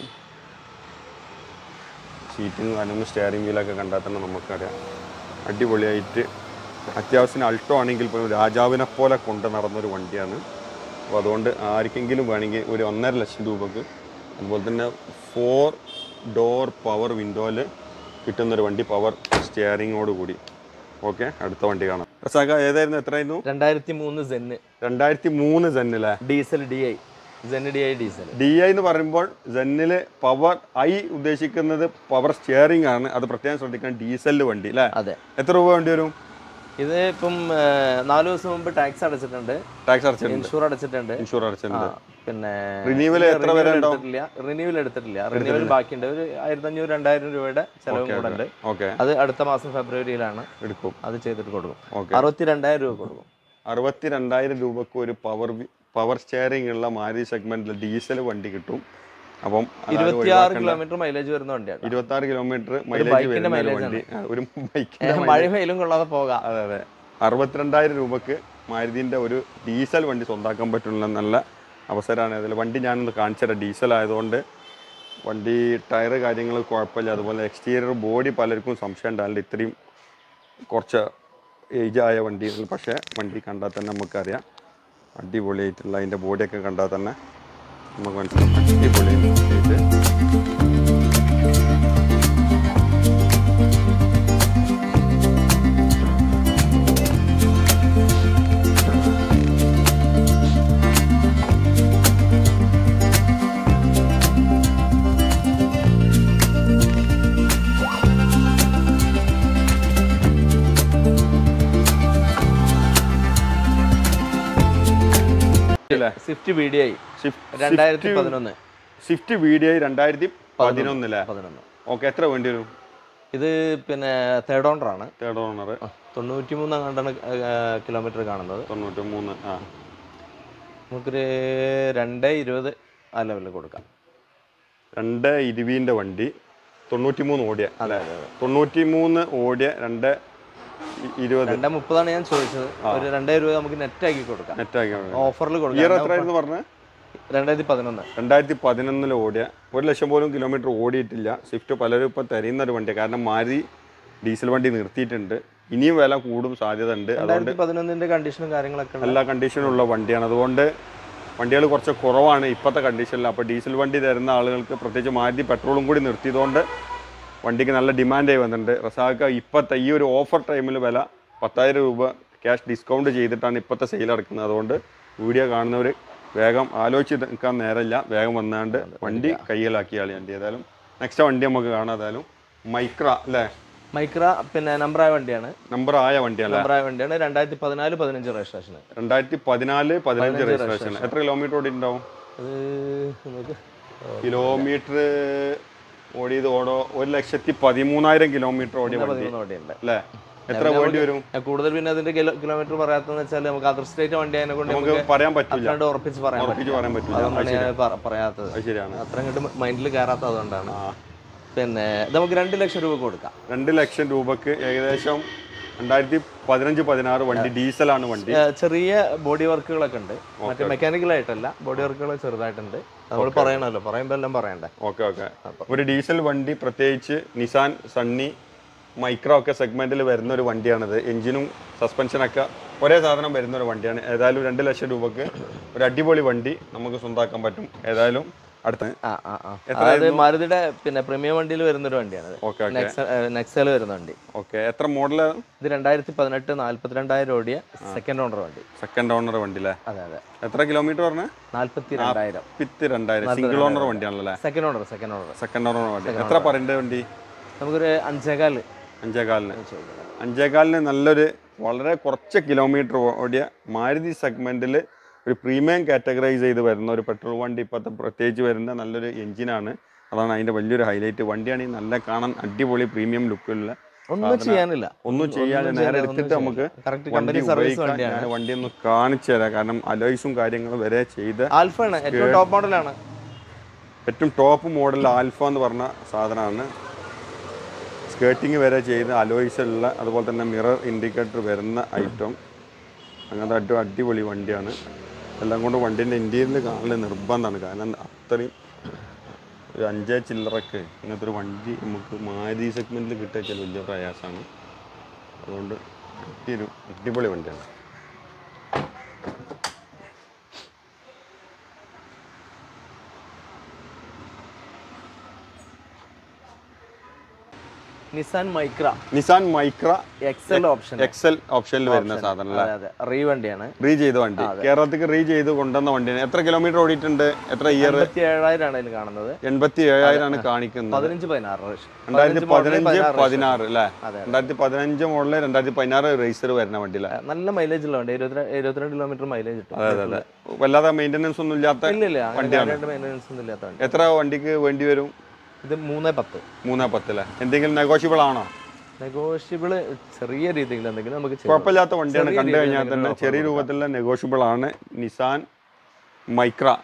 സീറ്റിംഗ് കാര്യങ്ങളും സ്റ്റിയറിംഗ് വീലൊക്കെ കണ്ടാൽ തന്നെ നമുക്കറിയാം അടിപൊളിയായിട്ട് അത്യാവശ്യം അൾട്ടോ ആണെങ്കിൽ പോലും രാജാവിനെ പോലെ കൊണ്ട് നടന്നൊരു വണ്ടിയാണ് അപ്പോൾ അതുകൊണ്ട് ആർക്കെങ്കിലും വേണമെങ്കിൽ ഒരു ഒന്നര ലക്ഷം രൂപക്ക് അതുപോലെ തന്നെ ഫോർ ഡോർ പവർ വിൻഡോയിൽ കിട്ടുന്നൊരു വണ്ടി പവർ സ്റ്റിയറിങ്ങോട് കൂടി ഓക്കെ അടുത്ത വണ്ടി കാണാം റസാഖ ഏതായിരുന്നു എത്രയായിരുന്നു രണ്ടായിരത്തി മൂന്ന് സെന്ന് രണ്ടായിരത്തി മൂന്ന് സെന്നിലെ diesel D I Zen D I diesel D I എന്ന് പറയുമ്പോൾ ജെന്നില് പവർ ഐ ഉദ്ദേശിക്കുന്നത് പവർ സ്റ്റിയറിംഗ് ആണ് അത് പ്രത്യേകം ശ്രദ്ധിക്കണം ഡീസലിൽ വണ്ടി അല്ലേ അതെ എത്ര രൂപ വേണ്ടി വരും ഇത് ഇപ്പം ആ, നാല് ദിവസം മുമ്പ് ടാക്സ് അടച്ചിട്ടുണ്ട് ടാക്സ് അടച്ചിട്ടുണ്ട് ഇൻഷൂർ അടച്ചിട്ടുണ്ട് ഇൻഷൂർ ആ, അടച്ചിട്ടുണ്ട് പിന്നെ Renewal എത്ര വരെ ഉണ്ടാവും? എടുത്തിട്ടില്ല റിന്യൂവൽ എടുത്തിട്ടില്ല റിന്യൂവൽ ബാക്കിയുണ്ട് ഒരു ആയിരത്തി അഞ്ഞൂറ് രണ്ടായിരം രൂപയുടെ ചെലവും കൂടെ ഉണ്ട് ഓക്കെ അത് അടുത്ത മാസം ഫെബ്രുവരിയിലാണ് എടുക്കും അത് ചെയ്തിട്ട് കൊടുക്കും ഓക്കെ അറുപത്തി രണ്ടായിരം രൂപ കൊടുക്കും അറുപത്തി രണ്ടായിരം രൂപക്ക് ഒരു പവർ പവർ സ്റ്റിയറിംഗ് ഉള്ള മാരുതി സെഗ്മെന്റിൽ ഡീസൽ വണ്ടി കിട്ടും അപ്പം ഇരുപത്തിയാറ് കിലോമീറ്റർ മൈലേജ് വരുന്ന വണ്ടിയാണ് ഇരുപത്തി ആറ് കിലോമീറ്റർ മൈലേജ് ബൈക്കിന്റെ വരുന്ന ഒരു mileage വണ്ടി ആ, ഒരു ബൈക്കിന്റെ മഴ വെയിലും കൊള്ളാതെ പോകാം അതെ അതെ അറുപത്തിരണ്ടായിരം രൂപക്ക് മാരുതിൻ്റെ ഒരു ഡീസൽ വണ്ടി സ്വന്താക്കാൻ പറ്റുന്ന നല്ല അവസരമാണ് അതിൽ വണ്ടി ഞാനൊന്ന് കാണിച്ചുതരാം ഡീസൽ ആയതുകൊണ്ട് വണ്ടി ടയർ കാര്യങ്ങൾ കുഴപ്പമില്ല അതുപോലെ എക്സ്റ്റീരിയർ ബോഡി പലർക്കും സംശയം ഉണ്ടാവില്ല ഇത്രയും കുറച്ച് ഏജ് ആയ വണ്ടികൾ പക്ഷേ വണ്ടി കണ്ടാൽ തന്നെ നമുക്കറിയാം അടിപൊളിയായിട്ടുള്ള അതിൻ്റെ ബോഡിയൊക്കെ കണ്ടാൽ തന്നെ നമുക്ക് മനസ്സിലാവും അടിപൊളിയായിട്ട് ഇല്ലേ? Swift B D I Swift രണ്ടായിരത്തി പതിനൊന്ന് സ്വിഫ്റ്റ് വി ഡി ഐ രണ്ടായിരത്തി പതിനൊന്നിലെ പതിനൊന്ന് ഓക്കെ എത്ര വേണ്ടി വരും ഇത് പിന്നെ തേർഡ് ഓണർ ആണ് തേർഡ് ഓണർ തൊണ്ണൂറ്റി മൂന്ന് അങ്ങോട്ടാണ് കിലോമീറ്റർ കാണുന്നത് തൊണ്ണൂറ്റി മൂന്ന് ആ നമുക്കൊരു രണ്ട് ഇരുപത് ആ ലെവലിൽ കൊടുക്കാം രണ്ട് ഇരുപതിൻ്റെ വണ്ടി തൊണ്ണൂറ്റി മൂന്ന് ഓടിയ അല്ലേ തൊണ്ണൂറ്റി മൂന്ന് ഓടിയ രണ്ട് ഇ- ഇരുപത് രണ്ട് മുപ്പതാണ് ഞാൻ ചോദിച്ചത് ഒരു രണ്ടേ രൂപ നമുക്ക് നെറ്റ് ആക്കി കൊടുക്കാം നെറ്റാക്കി ഓഫറിൽ ഇയർ കൊടുക്കാം എത്രയായിരുന്നു പറഞ്ഞത് രണ്ടായിരത്തി പതിനൊന്ന് രണ്ടായിരത്തി പതിനൊന്നിൽ ഓടിയ ഒരു ലക്ഷം പോലും കിലോമീറ്റർ ഓടിയിട്ടില്ല സ്വിഫ്റ്റ് പലരും ഇപ്പോൾ തരുന്ന ഒരു വണ്ടിയാണ് കാരണം മാരുതി ഡീസൽ വണ്ടി നിർത്തിയിട്ടുണ്ട് ഇനിയും വില കൂടും സാധ്യത ഉണ്ട് അതുകൊണ്ട് രണ്ടായിരത്തി പതിനൊന്നിന്റെ കണ്ടീഷനും കാര്യങ്ങളൊക്കെ ഉണ്ട് എല്ലാ കണ്ടീഷനും ഉള്ള വണ്ടിയാണ് അതുകൊണ്ട് വണ്ടികൾ കുറച്ച് കുറവാണ് ഇപ്പോഴത്തെ കണ്ടീഷനിൽ അപ്പോൾ ഡീസൽ വണ്ടി തരുന്ന ആളുകൾക്ക് പ്രത്യേകിച്ച് മാരുതി പെട്രോളും കൂടി നിർത്തിയതുകൊണ്ട് വണ്ടിക്ക് നല്ല ഡിമാൻഡായി വന്നിട്ടുണ്ട് റസാക്ക ഇപ്പോഴത്തെ ഈ ഒരു ഓഫർ ടൈമിൽ വില പത്തായിരം രൂപ ക്യാഷ് ഡിസ്കൗണ്ട് ചെയ്തിട്ടാണ് ഇപ്പോഴത്തെ സെയിൽ നടക്കുന്നത് അതുകൊണ്ട് വീഡിയോ കാണുന്നവർ വേഗം ആലോചിച്ച് നിൽക്കാൻ നേരമില്ല വേഗം വന്നാണ്ട് വണ്ടി കയ്യിലാക്കിയാളി വണ്ടി ഏതായാലും നെക്സ്റ്റ് വണ്ടി നമുക്ക് കാണാം ഏതായാലും മൈക്ര അല്ലേ മൈക്ര പിന്നെ നമ്പറായ വണ്ടിയാണ് നമ്പർ ആയ വണ്ടിയല്ലേ നമ്പറായ വണ്ടിയാണ് രണ്ടായിരത്തി പതിനാല് പതിനഞ്ച് രജിസ്ട്രേഷന് രണ്ടായിരത്തി പതിനാല് പതിനഞ്ച് രജിസ്ട്രേഷൻ എത്ര കിലോമീറ്റർ ഓടി ഉണ്ടാവും അത് നമുക്ക് കിലോമീറ്റർ ഓടിയത് ഓടോ ഒരു ലക്ഷത്തി പതിമൂന്നായിരം കിലോമീറ്റർ ഓടിയ വണ്ടി പതിമൂന്ന് വണ്ടിയുണ്ട് അല്ലേ എത്ര വേണ്ടി വരും ഞാൻ കൂടുതൽ പിന്നെ അതിന്റെ കിലോ കിലോമീറ്റർ പറയാത്തതെന്ന് വെച്ചാൽ നമുക്ക് അതർ സ്റ്റേറ്റ് വണ്ടി അതിനെ കൊണ്ട് നമുക്ക് പറയാൻ പറ്റില്ല അല്ലാണ്ട് ഉറപ്പിച്ച് പറയാൻ പറ്റും ഉറപ്പിച്ച് പറയാൻ പറ്റില്ല അതുകൊണ്ടാണ് ഞാൻ പറ- പറയാത്തത് അത് ശരിയാണ് അത്ര അങ്ങോട്ട് മൈൻഡിൽ കയറാത്തത് അതുകൊണ്ടാണ് ആ പിന്നെ ഇത് നമുക്ക് രണ്ട് ലക്ഷം രൂപ കൊടുക്കാം രണ്ട് ലക്ഷം രൂപക്ക് ഏകദേശം രണ്ടായിരത്തി പതിനഞ്ച് പതിനാറ് വണ്ടി ഡീസലാണ് വണ്ടി ഏ, ചെറിയ ബോഡി വർക്കുകളൊക്കെ ഉണ്ട് മറ്റേ മെക്കാനിക്കൽ ആയിട്ടല്ല ബോഡി വർക്കുകൾ ചെറുതായിട്ടുണ്ട് നമ്മൾ പറയണമല്ലോ പറയുമ്പോൾ എല്ലാം പറയണ്ടേ ഓക്കെ ഓക്കെ ഒരു ഡീസൽ വണ്ടി പ്രത്യേകിച്ച് നിസാൻ സണ്ണി മൈക്രോ ഒക്കെ സെഗ്മെന്റിൽ വരുന്ന ഒരു വണ്ടിയാണിത് എഞ്ചിനും സസ്പെൻഷനൊക്കെ ഒരേ സാധനം വരുന്ന ഒരു വണ്ടിയാണ് ഏതായാലും രണ്ട് ലക്ഷം രൂപക്ക് ഒരു അടിപൊളി വണ്ടി നമുക്ക് സ്വന്തമാക്കാൻ പറ്റും ഏതായാലും അടുത്ത ആ ആ ആ അതായത് മാരുതിയുടെ പിന്നെ പ്രീമിയം വണ്ടിയിൽ വരുന്നൊരു വണ്ടിയാണ് ഓക്കെ ഓക്കെ നെക്സൽ വരുന്ന വണ്ടി ഓക്കെ എത്ര മോഡൽ ഇത് രണ്ടായിരത്തി പതിനെട്ട് നാല്പത്തിരണ്ടായിരം ഓടിയ സെക്കൻഡ് ഓണർ വണ്ടി സെക്കൻഡ് ഓണർ വണ്ടി അല്ലേ അതെ അതെ എത്ര കിലോമീറ്റർ പറഞ്ഞ നാല്പത്തി രണ്ടായിരം പിത്ത് രണ്ടായിരം സിംഗിൾ ഓണർ വണ്ടിയാണല്ലോ അല്ലേ second owner second owner second owner വണ്ടി എത്ര പറയണ്ടേ വണ്ടി നമുക്കൊരു അഞ്ചേകാല് അഞ്ചേകാലിന് അഞ്ചേകാലിന് നല്ലൊരു വളരെ കുറച്ച് കിലോമീറ്റർ ഓടിയ മാരുതി സെഗ്മെന്റിൽ ഒരു പ്രീമിയം കാറ്റഗറൈസ് ചെയ്ത് വരുന്ന ഒരു പെട്രോൾ വണ്ടി ഇപ്പോഴത്തെ പ്രത്യേകിച്ച് വരുന്ന നല്ലൊരു എഞ്ചിനാണ് അതാണ് അതിൻ്റെ വലിയൊരു ഹൈലൈറ്റ് വണ്ടിയാണെങ്കിൽ നല്ല കാണാൻ അടിപൊളി പ്രീമിയം ലുക്കിലുള്ള ഒന്നും ചെയ്യാനില്ല ഒന്നും ചെയ്യാതെ നേരെ എടുത്തിട്ട് നമുക്ക് കറക്റ്റ് വണ്ടി കമ്പനി സർവീസ് ഉപയോഗിക്കാൻ വണ്ടിയാണ് ഞാൻ വണ്ടി ഒന്ന് കാണിച്ചു തരാം കാരണം അലോയ്സും കാര്യങ്ങളും വരെ ചെയ്ത് ആൽഫാണ് ഏറ്റവും ടോപ്പ് മോഡലാണ് ഏറ്റവും ടോപ്പ് മോഡൽ ആൽഫ എന്ന് പറഞ്ഞ സാധനമാണ് സ്കേർട്ടിങ് വരെ ചെയ്ത് അലോയ്സ് ഉള്ള അതുപോലെ തന്നെ മിറർ ഇൻഡിക്കേറ്റർ വരുന്ന ഐറ്റം അങ്ങനത്തെ അടി അടിപൊളി വണ്ടിയാണ് എല്ലാം കൊണ്ട് വണ്ടീൻ്റെ ഇന്ത്യയിൽ കാണൽ നിർബന്ധമാണ് കാരണം അത്രയും ഒരു അഞ്ചേ ചില്ലറക്ക് ഇങ്ങനത്തെ ഒരു വണ്ടി നമുക്ക് മാരുതി സെഗ്മെൻറ്റിൽ കിട്ടിയാൽ വലിയ പ്രയാസമാണ് അതുകൊണ്ട് അടിയൊരു അടിപൊളി വണ്ടിയാണ് Nissan Micra Nissan Micra XL option XL ഓപ്ഷനിൽ വരുന്ന സാധനം അല്ലേ അതെ അതെ റീ വണ്ടിയാണ് റീ ചെയ്ത വണ്ടി കേരളത്തിലേക്ക് റീ ചെയ്ത് കൊണ്ടുവന്ന വണ്ടിയാണ് എത്ര കിലോമീറ്റർ ഓടിയിട്ടുണ്ട് എത്ര ഇയർ എൺപത്തി ഏഴായിരമാണ് ഇതിൽ കാണുന്നത് എൺപത്തി ഏഴായിരമാണ് കാണിക്കുന്നത് പതിനഞ്ച് പതിനാറ് രണ്ടായിരത്തി പതിനഞ്ച് പതിനാറ് അല്ലേ അതെ. രണ്ടായിരത്തി പതിനഞ്ച് മോഡല് രണ്ടായിരത്തി പതിനാറ് റേസർ വരുന്ന വണ്ടി അല്ലേ നല്ല മൈലേജ് ഉള്ള വണ്ടി ഇരുപത്തിരണ്ട് എഴുപത്തിരണ്ട് കിലോമീറ്റർ മൈലേജ് കിട്ടും അതെ അതെ വല്ലാതെ മെയിൻ്റനൻസ് ഒന്നും ഇല്ലാത്ത ഇല്ല ഇല്ല അങ്ങനെ മെയിൻ്റനൻസ് ഒന്നും ഇല്ലാത്ത വണ്ടി എത്ര വണ്ടിക്ക് വേണ്ടി വരും ഇത് മൂന്ന് പത്ത് മൂന്നേ പത്തല്ലേ എന്തെങ്കിലും നെഗോഷ്യബിൾ ആണോ നെഗോഷ്യബിൾ ചെറിയ രീതിയിൽ എന്തെങ്കിലും നമുക്ക് ചെയ്യാം. കുഴപ്പമില്ലാത്ത വണ്ടിയാണ് ചെറിയ കണ്ടു രീതിയിൽ കഴിഞ്ഞാൽ എന്തെങ്കിലും തന്നെ offer ചെറിയ രൂപത്തിലുള്ള നെഗോഷ്യബിൾ ആണ് നിസാൻ മൈക്ര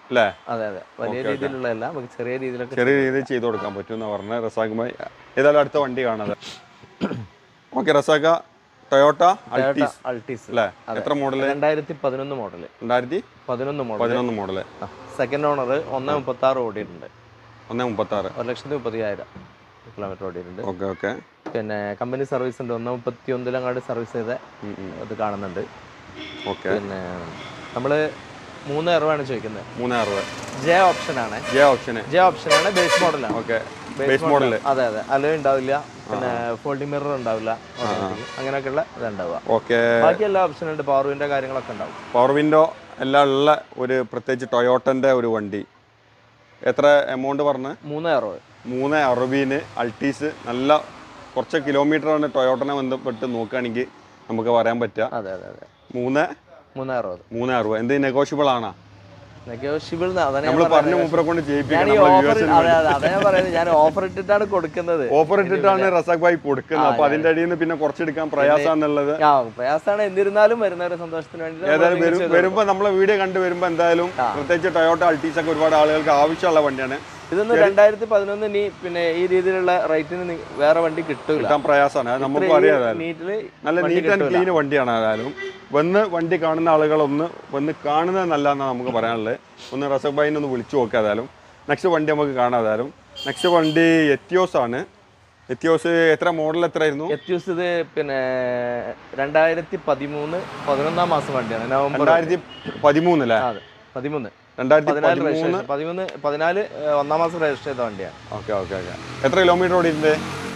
അല്ലേ അതെ അതെ വലിയ രീതിയിലുള്ളതല്ല നമുക്ക് ചെറിയ രീതിയിലൊക്കെ ചെറിയ രീതിയിൽ ചെയ്ത് കൊടുക്കാൻ പറ്റും എന്ന് പറഞ്ഞ റസാഖുമായി ഏതായാലും അടുത്ത വണ്ടി കാണാതെ ഓക്കെ റസാഖ ടൊയോട്ട അൾട്ടീസ് അൾട്ടീസ് അല്ലേ എത്ര മോഡല് രണ്ടായിരത്തി പതിനൊന്ന് മോഡല് രണ്ടായിരത്തി പതിനൊന്ന് മോഡൽ പതിനൊന്ന് മോഡല് സെക്കൻഡ് ഓണർ ഒന്ന് മുപ്പത്തി ആറ് ഓടിയിട്ടുണ്ട് ഒന്ന് മുപ്പത്തി ആറ് ഒരു ലക്ഷത്തി മുപ്പത്തിയായിരം കിലോമീറ്റർ ഓടിയിട്ടുണ്ട് ഓക്കെ ഓക്കെ പിന്നെ കമ്പനി സർവീസ് ഉണ്ട് ഒന്ന് മുപ്പത്തി ഒന്നിലങ്ങാണ്ട് സർവീസ് ചെയ്ത ഇത് കാണുന്നുണ്ട് ഓക്കെ പിന്നെ നമ്മൾ മൂന്ന് ഇറവാണ് ചോദിക്കുന്നത് മൂന്ന് അറുപത് ജെ ഓപ്ഷൻ ആണ് ജെ ഓപ്ഷന് ജെ ഓപ്ഷൻ ആണ് ബേസ് മോഡലാണ് ഓക്കെ ബേസ് മോഡല് അതെ അതെ അലോ ഉണ്ടാവില്ല പിന്നെ ഫോൾഡിംഗ് മിറർ ഉണ്ടാവില്ല automatic. അങ്ങനെയൊക്കെയുള്ള ഇതുണ്ടാവുക ഓക്കെ ബാക്കി എല്ലാ ഓപ്ഷനും ഉണ്ട് പവർ വിൻഡോ കാര്യങ്ങളൊക്കെ ഉണ്ടാവും പവർ വിൻഡോ എല്ലാം ഉള്ള ഒരു പ്രത്യേകിച്ച് ടൊയോട്ടൻ്റെ ഒരു വണ്ടി എത്ര എമൗണ്ട് പറഞ്ഞ് മൂന്ന് അറുപത് മൂന്ന് അറുപതിന് അൾട്ടീസ് നല്ല കുറച്ച് കിലോമീറ്ററാണ് ടൊയോട്ടനെ ബന്ധപ്പെട്ട് നോക്കുകയാണെങ്കിൽ നമുക്ക് പറയാൻ പറ്റുക അതെ അതെ അതെ മൂന്ന് മൂന്ന് അറുപത് മൂന്ന് അറുപത് എന്ത് നെഗോഷ്യബിൾ ആണോ നെഗോഷ്യബിൾ അതാണ് ഞാൻ നമ്മൾ പറഞ്ഞത്. പറഞ്ഞ മൂപ്പരെ കൊണ്ട് ഞാൻ ചെയ്യിപ്പിക്കണം ഈ നമ്മളെ ഓഫർ viewers ന് അതെ അതെ അതെ ഞാൻ പറയുന്നത് ഞാൻ ഓഫർ ഇട്ടിട്ടാണ് കൊടുക്കുന്നത് ഓഫർ ഇട്ടിട്ടാണ് റസാഖ് ഭായി കൊടുക്കുന്നത് അപ്പൊ അതിന്റെ അടിയിൽ നിന്ന് പിന്നെ കുറച്ചെടുക്കാൻ പ്രയാസാന്നുള്ളത് ആ പ്രയാസമാണ് എന്നിരുന്നാലും വരുന്നവരുടെ സന്തോഷത്തിന് വേണ്ടി നമ്മൾ ഏതായാലും എന്തെങ്കിലും വരും ചെയ്ത് വരുമ്പോ നമ്മളെ വീഡിയോ കണ്ടു വരുമ്പോ എന്തായാലും പ്രത്യേകിച്ച് ടൊയോട്ട അൾട്ടീസ് ഒക്കെ ഒരുപാട് ആളുകൾക്ക് ആവശ്യമുള്ള വണ്ടിയാണ് ഇതൊന്നും രണ്ടായിരത്തി പതിനൊന്ന് ഇനി പിന്നെ ഈ രീതിയിലുള്ള റേറ്റിന് നി- വേറെ വണ്ടി കിട്ടൂല കിട്ടാൻ പ്രയാസമാണ് അത് നമുക്കും അറിയാം ഏതായാലും നീറ്റില് നല്ല വണ്ടി നീറ്റ് ആൻഡ് കിട്ടൂല. ക്ലീൻ വണ്ടിയാണ് ഏതായാലും വന്ന് വണ്ടി കാണുന്ന ആളുകളൊന്ന് വന്ന് കാണുന്നത് നല്ലതെന്നാണ് നമുക്ക് പറയാനുള്ളത് ഒന്ന് റസബ് ഭായിനെ ഒന്ന് വിളിച്ചു നോക്കുക ഏതായാലും നെക്സ്റ്റ് വണ്ടി നമുക്ക് കാണാം ഏതായാലും നെക്സ്റ്റ് വണ്ടി എത്തിയോസ് ആണ് എത്തിയോസ് എത്ര മോഡൽ എത്രയായിരുന്നു എത്യൂസ് ഇത് പിന്നെ രണ്ടായിരത്തി പതിമൂന്ന് പതിനൊന്നാം മാസം വണ്ടിയാണ് നവംബർ രണ്ടായിരത്തി പതിമൂന്നല്ലേ അതെ പതിമൂന്ന് രണ്ടായിരത്തി പതിനാല് പതിമൂന്ന് രജിസ്ട്രേഷൻ പതിമൂന്ന് പതിനാല് ഏഹ്, ഒന്നാം മാസം രജിസ്റ്റർ ചെയ്ത വണ്ടിയാണ് ഓക്കെ ഓക്കെ ഓക്കെ എത്ര കിലോമീറ്റർ ഓടിയിട്ടുണ്ട്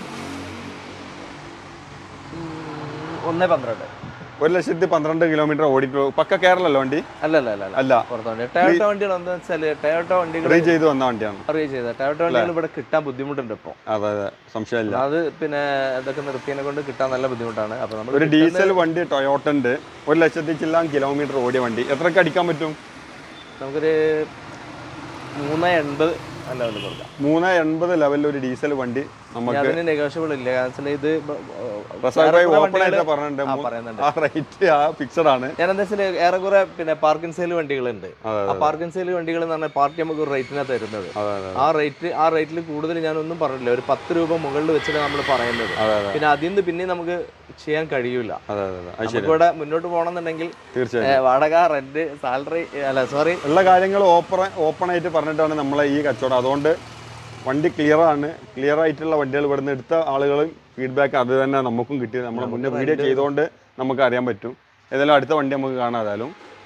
ഒന്ന് പന്ത്രണ്ട് ഒരു ലക്ഷത്തി പന്ത്രണ്ട് കിലോമീറ്റർ ഓടിയിട്ടു പക്ക കേരളല്ലോ വണ്ടി അല്ല അല്ല അല്ല അല്ല അല്ല പുറത്തെ വണ്ടി ടയോട്ട വണ്ടികൾ എന്താ വെച്ചാല് ടയോട്ട വണ്ടികൾ റീ ചെയ്ത് വന്ന വണ്ടിയാണ് അറിയ ചെയ്ത ടയോട്ട വണ്ടികൾ ഇവിടെ കിട്ടാൻ ബുദ്ധിമുട്ടുണ്ട് ഇപ്പോൾ അതെ അതെ സംശയമില്ല അത് പിന്നെ ഇതൊക്കെ നിർത്തിയതിനെ കൊണ്ട് കിട്ടാൻ നല്ല ബുദ്ധിമുട്ടാണ് അപ്പൊ നമ്മൾ ഒരു ഡീസൽ വണ്ടി ടൊയോട്ടൻ്റെ ഒരു ലക്ഷത്തി ചില്ലാം കിലോമീറ്റർ ഓടിയ വണ്ടി എത്രക്ക് അടിക്കാൻ പറ്റും നമുക്കൊരു മൂന്ന് എൺപത് ആ ലെവലിൽ കൊടുക്കാം മൂന്ന് എൺപത് ലെവലിൽ ഒരു ഡീസൽ വണ്ടി നമുക്ക് അതിന് നെഗോഷ്യബിൾ ഇല്ല കാരണം വെച്ചാൽ ഇത് ബ- പ്രസാദ് ഭായി ഏറെക്കുറെ ഓപ്പൺ ആയിട്ട് വണ്ടികള് പറഞ്ഞിട്ടുണ്ട് ആ, മൂ- പറയുന്നുണ്ട് ആ റേറ്റ് ആ ഫിക്സഡ് ആണ് ഞാൻ എന്താ വെച്ചാൽ ഏറെക്കുറെ പിന്നെ പാർക്കിൻ സെയിൽ വണ്ടികളുണ്ട് അതെ ആ പാർക്കിൻ സെയിൽ വണ്ടികൾ എന്ന് പറഞ്ഞാൽ പാർട്ടി നമുക്ക് ഒരു റേറ്റിനാണ് തരുന്നത് അതെ അതെ ആ റേറ്റ് ആ റേറ്റിൽ കൂടുതൽ ഞാനൊന്നും പറഞ്ഞില്ല ഒരു പത്ത് രൂപ മുകളിൽ വെച്ചിട്ട് നമ്മൾ പറയുന്നത് അതെ അതെ പിന്നെ അതിൽ നിന്ന് പിന്നെ നമുക്ക് ചെയ്യാൻ കഴിയൂല അതെ അതെ അതെ അത് ശരി നമുക്കിവിടെ മുന്നോട്ട് പോകണമെന്നുണ്ടെങ്കിൽ തീർച്ചയായും ഏ, വാടക റെന്റ് സാലറി അല്ല സോറി ഉള്ള കാര്യങ്ങൾ ഓപ്പൺ ഓപ്പൺ ആയിട്ട് പറഞ്ഞിട്ടാണ് നമ്മളെ ഈ കച്ചവടം അതുകൊണ്ട് വണ്ടി ക്ലിയർ ആണ് ക്ലിയർ ആയിട്ടുള്ള വണ്ടികൾ ഇവിടുന്ന് എടുത്ത ആളുകളും ഫീഡ്ബാക്ക് അത് തന്നെ നമുക്കും കിട്ടിയത് നമ്മൾ മുന്നേ വീഡിയോ ചെയ്തുകൊണ്ട് നമുക്ക് അറിയാൻ പറ്റും ഏതായാലും അടുത്ത വണ്ടി നമുക്ക് കാണാം ഏതായാലും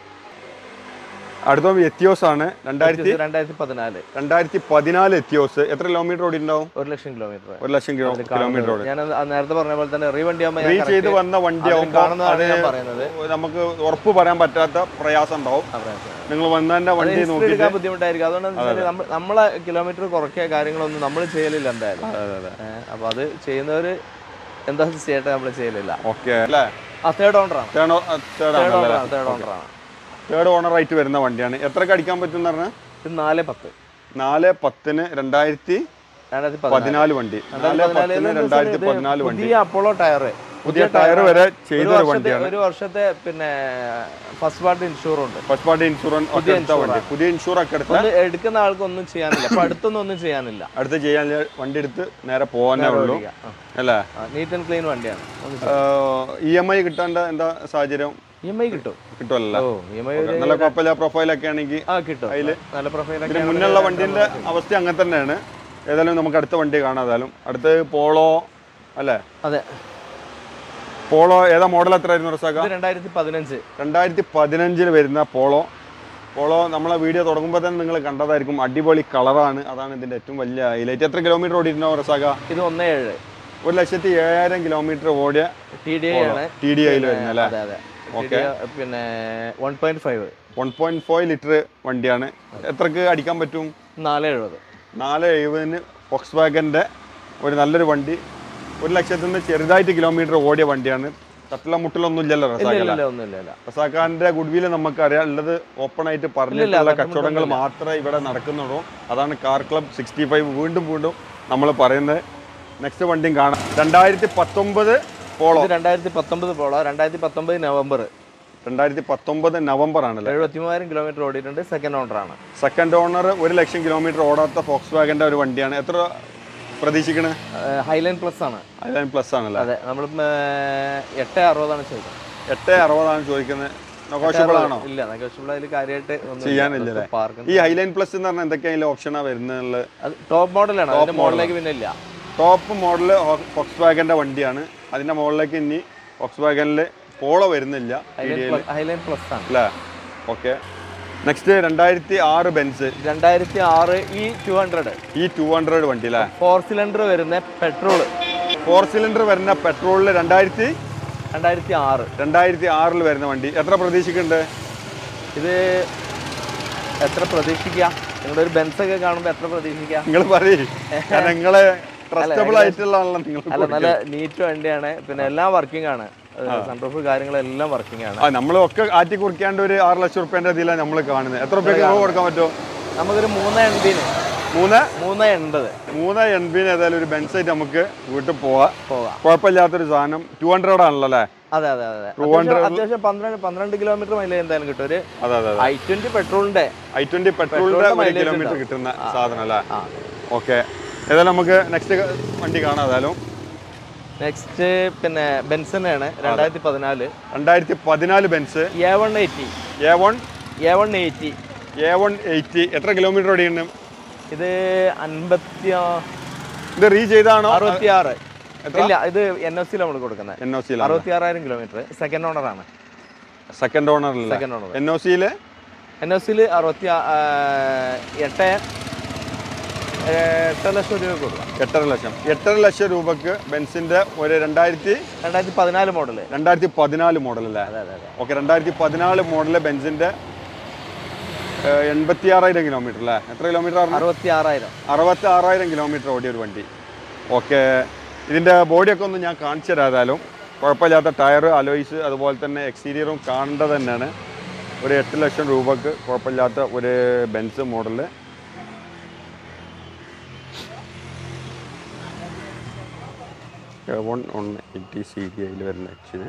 അടുത്ത എത്തിയോസ് ആണ് രണ്ടായിരത്തി രണ്ടായിരത്തി പതിനാല് രണ്ടായിരത്തി പതിനാല് എത്തിയോസ് എത്ര കിലോമീറ്റർ ഓടിയിട്ടുണ്ടാവും ഒരു ലക്ഷം കിലോമീറ്റർ ഒരു ലക്ഷം കിലോ കിലോമീറ്റർ ഓടി ഞാൻ അത് നേരത്തെ പറഞ്ഞ പോലെ തന്നെ റീ വണ്ടി ആകുമ്പോൾ റീ ചെയ്ത് വന്ന വണ്ടി ആവുമ്പോൾ കാണുന്നതാണ് ഞാൻ പറയുന്നത് നമുക്ക് ഉറപ്പ് പറയാൻ പറ്റാത്ത പ്രയാസം ഉണ്ടാവും ആ, പ്രയാസം. നിങ്ങൾ വന്നതിന്റെ അത് വണ്ടി history നോക്കിയിട്ട് എടുക്കാൻ ബുദ്ധിമുട്ടായിരിക്കും അതുകൊണ്ട് നമ്മൾ നമ്മളെ കിലോമീറ്റർ കുറയ്ക്കുക കാര്യങ്ങളൊന്നും നമ്മൾ ചെയ്യലില്ല എന്തായാലും അതെ അതെ ഏ, അപ്പൊ അത് ചെയ്യുന്നവര് എന്താ ചെയ്യട്ടെ നമ്മൾ ചെയ്യലില്ല ഓക്കെ അല്ലേ ആ തേർഡ് ഓണറാണ് തേർഡ് തേർഡ് തേർഡ് ഓണറാണ് തേർഡ് ഓണറാണ് തേർഡ് ഓണർ ആയിട്ട് വരുന്ന വണ്ടിയാണ് എത്രക്ക് അടിക്കാൻ പറ്റും എന്ന് പറഞ്ഞാൽ ഇത് നാല് പത്ത് നാല് പത്തിന് രണ്ടായിരത്തി രണ്ടായിരത്തി പതിനാല് പതിനാല് വണ്ടി നാല് പത്തിന് രണ്ടായിരത്തി പതിനാല് വണ്ടി പുതിയ അപ്പോളോ ടയർ പുതിയ ടയർ വരെ ചെയ്ത ഒരു വണ്ടിയാണ് ഒരു വർഷത്തെ പിന്നെ ഫസ്റ്റ് പാർട്ടി ഇൻഷൂർ ഉണ്ട് ഫസ്റ്റ് പാർട്ടി ഇൻഷുറൻസ് ഒക്കെ എടുത്ത വണ്ടി പുതിയ ഇൻഷൂർ ഒക്കെ എടുത്ത ഒന്ന് എടുക്കുന്ന ആൾക്ക് ഒന്നും ചെയ്യാനില്ല അപ്പൊ അടുത്തൊന്നും ഒന്നും ചെയ്യാനില്ല അടുത്ത് ചെയ്യാൻ വണ്ടി എടുത്ത് നേരെ പോകാനേ ഉള്ളൂ അല്ലേ നീറ്റ് ആൻഡ് ക്ലീൻ വണ്ടിയാണ് ഒന്ന് ഇ എം ഐ കിട്ടാണ്ട എന്താ സാഹചര്യം ഇ എം ഐ കിട്ടും കിട്ടുമല്ലോ ഓ ഇ എം ഐ നല്ല കുഴപ്പമില്ല പ്രൊഫൈലൊക്കെ ആണെങ്കിൽ ആ കിട്ടും നല്ല പ്രൊഫൈലൊക്കെ ഇതിന് മുന്നുള്ള വണ്ടിന്റെ അവസ്ഥ അങ്ങനെ തന്നെയാണ് ഏതായാലും നമുക്ക് അടുത്ത വണ്ടി കാണാം ഏതായാലും അടുത്ത് പോളോ അല്ലേ അതെ പോളോ ഏതാ മോഡൽ എത്രയായിരുന്നു റസാക്ക ഇത് രണ്ടായിരത്തി പതിനഞ്ച് രണ്ടായിരത്തി പതിനഞ്ചിൽ വരുന്ന പോളോ പോളോ നമ്മളെ വീഡിയോ തുടങ്ങുമ്പോൾ തന്നെ നിങ്ങൾ കണ്ടതായിരിക്കും അടിപൊളി കളറാണ് അതാണ് ഇതിന്റെ ഏറ്റവും വലിയ ഹൈലൈറ്റ് എത്ര കിലോമീറ്റർ ഓടിയിട്ടുണ്ടാവും റസാക്ക ഇത് ഒന്നേ ഏഴ് ഒരു ലക്ഷത്തി ഏഴായിരം കിലോമീറ്റർ ഓടിയ ടി ഡി ഐ ആണ് ടി ഡി ഐയിൽ വരുന്ന അല്ലേ അതെ അതെ TDI പിന്നെ one point five one point five litre വണ്ടിയാണ് എത്രക്ക് അടിക്കാൻ പറ്റും നാല് എഴുപത് നാല് എഴുപതിന് ഫോക്സ് വാഗൻ്റെ ഒരു നല്ലൊരു വണ്ടി ഒരു ലക്ഷത്തിൽ നിന്ന് ചെറുതായിട്ട് കിലോമീറ്റർ ഓടിയ വണ്ടിയാണ് തട്ടില മുട്ടിലൊന്നും ഇല്ലല്ലോ ഇല്ല റസാഖല ഇല്ല ഒന്നുമില്ല ഇല്ല റസാഖാന്റെ ഗുഡ്വിൽ നമുക്കറിയാം ഉള്ളത് ഓപ്പൺ ആയിട്ട് പറഞ്ഞിട്ടുള്ള തട്ടുമുട്ടൊന്നും കച്ചവടങ്ങൾ മാത്രമേ ഇവിടെ നടക്കുന്നുള്ളൂ അതാണ് കാർ ക്ലബ് സിക്സ്റ്റി ഫൈവ് വീണ്ടും വീണ്ടും നമ്മൾ പറയുന്നത് നെക്സ്റ്റ് വണ്ടിയും കാണാം രണ്ടായിരത്തി പത്തൊമ്പത് പോളോ ഇത് രണ്ടായിരത്തി പത്തൊമ്പത് പോളോ രണ്ടായിരത്തി പത്തൊമ്പത് നവംബർ രണ്ടായിരത്തി പത്തൊമ്പത് നവംബർ ആണല്ലേ എഴുപത്തി മൂവായിരം കിലോമീറ്റർ ഓടിയിട്ടുണ്ട് സെക്കൻഡ് ഓണർ ആണ് സെക്കൻഡ് ഓണർ ഒരു ലക്ഷം കിലോമീറ്റർ ഓടാത്ത ഫോക്സ് വാഗന്റെ ഒരു വണ്ടിയാണ് എത്ര പ്രതീക്ഷിക്കണേ ഹൈലൈൻ പ്ലസ് ആണ് അതിന് പ്ലസ് ആണല്ലേ അതെ നമ്മൾ എട്ട് അറുപതാണ് ചോദിക്കുന്നത് എട്ട് അറുപതാണ് ചോദിക്കുന്നത് നെഗോഷ്യബിൾ ആണോ ഇല്ല നെഗോഷ്യബിൾ അതിൽ കാര്യമായിട്ട് ഒന്നും ചെയ്യാനില്ലല്ലേ? പാർക്ക് ഈ ഹൈലൈൻ പ്ലസ് എന്ന് പറഞ്ഞാൽ എന്തൊക്കെയാ അതിൽ ഓപ്ഷനാ വരുന്നത് അത് ടോപ്പ് മോഡലാണ് അതിന്റെ മോഡലിലേക്ക് പിന്നെ ഇല്ല ടോപ്പ് മോഡൽ ഫോക്സ് വാഗന്റെ വണ്ടിയാണ് അതിന്റെ മുകളിലേക്ക് ഇനി ഫോക്സ് വാഗനിൽ പോളോ വരുന്നില്ല ഹൈലൈൻ പ്ലസ് ആണ് അല്ലേ ഓക്കെ നെക്സ്റ്റ് രണ്ടായിരത്തി ആറ് ബെൻസ് രണ്ടായിരത്തി ആറ് E two hundred E two hundred വണ്ടി അല്ലേ ഫോർ സിലിണ്ടർ വരുന്ന പെട്രോൾ ഫോർ സിലിണ്ടർ വരുന്ന പെട്രോളിൽ രണ്ടായിരത്തി രണ്ടായിരത്തി ആറ് രണ്ടായിരത്തി ആറിൽ വരുന്ന വണ്ടി എത്ര പ്രതീക്ഷിക്കുന്നുണ്ട് ഇത് എത്ര പ്രതീക്ഷിക്കുക നിങ്ങളുടെ ഒരു ബെൻസ് ഒക്കെ കാണുമ്പോൾ എത്ര പ്രതീക്ഷിക്കുക നിങ്ങൾ പറയേ കാരണം നിങ്ങളെ ട്രസ്റ്റബിൾ ആയിട്ടുള്ളതാണല്ലോ നിങ്ങൾ അല്ല നല്ല നീറ്റ് വണ്ടിയാണ് പിന്നെ എല്ലാം വർക്കിംഗ് ആണ് സൺറൂഫ് കാര്യങ്ങളെല്ലാം വർക്കിംഗ് ആണ് ആ നമ്മളൊക്കെ ആറ്റി കുറിക്കാണ്ട് ഒരു ആറ് ലക്ഷം റുപ്യന്റെ ഇതിലാണ് നമ്മൾ കാണുന്നത് എത്ര റുപ്യക്ക് നമുക്ക് കൊടുക്കാൻ പറ്റുമോ നമുക്കൊരു മൂന്ന് എൺപതിന് മൂന്ന് മൂന്ന് എൺപത് മൂന്ന് എൺപതിന് ഏതായാലും ഒരു ബെൻസായിട്ട് നമുക്ക് വീട്ടിൽ പോവാം പോകാം കുഴപ്പമില്ലാത്തൊരു സാധനം ടു ഹൺഡ്രഡ് ആണല്ലോ അല്ലേ അതെ അതെ അതെ അത്യാവശ്യം അത്യാവശ്യം പന്ത്രണ്ട് പന്ത്രണ്ട് കിലോമീറ്റർ മൈലേജ് എന്തായാലും കിട്ടും ഒരു അതെ അതെ അതെ ഐ ട്വന്റി പെട്രോളിന്റെ ഐ ട്വന്റി പെട്രോളിന്റെ ഒരു mileage കിലോമീറ്റർ കിട്ടുന്ന സാധനം അല്ലേ ആ ഓക്കെ ഏതായാലും നമുക്ക് നെക്സ്റ്റ് വണ്ടി കാണാം ഏതായാലും നെക്സ്റ്റ് പിന്നെ ബെൻസനാണ് രണ്ടായിരത്തി പതിനാല് രണ്ടായിരത്തി പതിനാല് Benz A one eighty A one A one eighty A one eighty എത്ര കിലോമീറ്റർ ഓടിയുണ്ട് ഇത് അൻപത്തി ഇത് റീ ചെയ്താണോ അറുപത്തി ആറ് ഇല്ല ഇത് എൻ ഒ സിയിൽ നമ്മൾ കൊടുക്കുന്നത് എൻ ഒ സിയിലാണ് അറുപത്തി ആറായിരം കിലോമീറ്റർ സെക്കൻഡ് ഓണർ ആണ് സെക്കൻഡ് ഓണറില്ല സെക്കൻഡ് ഓണർ എൻ ഒ സിയിൽ എൻ ഒ സിയിൽ അറുപത്തി ആ- ആ, എട്ട് എട്ട് ലക്ഷം രൂപ കൊടുക്കാം എട്ടര ലക്ഷം എട്ടര ലക്ഷം രൂപക്ക് ബെൻസിന്റെ ഒരു രണ്ടായിരത്തി രണ്ടായിരത്തി പതിനാല് മോഡല് രണ്ടായിരത്തി പതിനാല് മോഡൽ അല്ലേ അതെ അതെ അതെ ഓക്കെ രണ്ടായിരത്തി പതിനാല് മോഡല് ബെൻസിന്റെ എൺപത്തി ആറായിരം കിലോമീറ്റർ അല്ലേ എത്ര കിലോമീറ്റർ ആണ് അറുപത്തി ആറായിരം അറുപത്തി ആറായിരം കിലോമീറ്റർ ഓടിയ ഒരു വണ്ടി ഓക്കെ ഇതിൻ്റെ ബോഡിയൊക്കെ ഒന്ന് ഞാൻ കാണിച്ചു തരാം ഏതായാലും കുഴപ്പമില്ലാത്ത ടയർ അലോയ്സ് അതുപോലെ തന്നെ എക്സ്റ്റീരിയറും കാണേണ്ടത് തന്നെയാണ് ഒരു എട്ട് ലക്ഷം രൂപക്ക് കുഴപ്പമില്ലാത്ത ഒരു Benz model one one eighty C D ഐയിൽ വരുന്ന എക്സിന്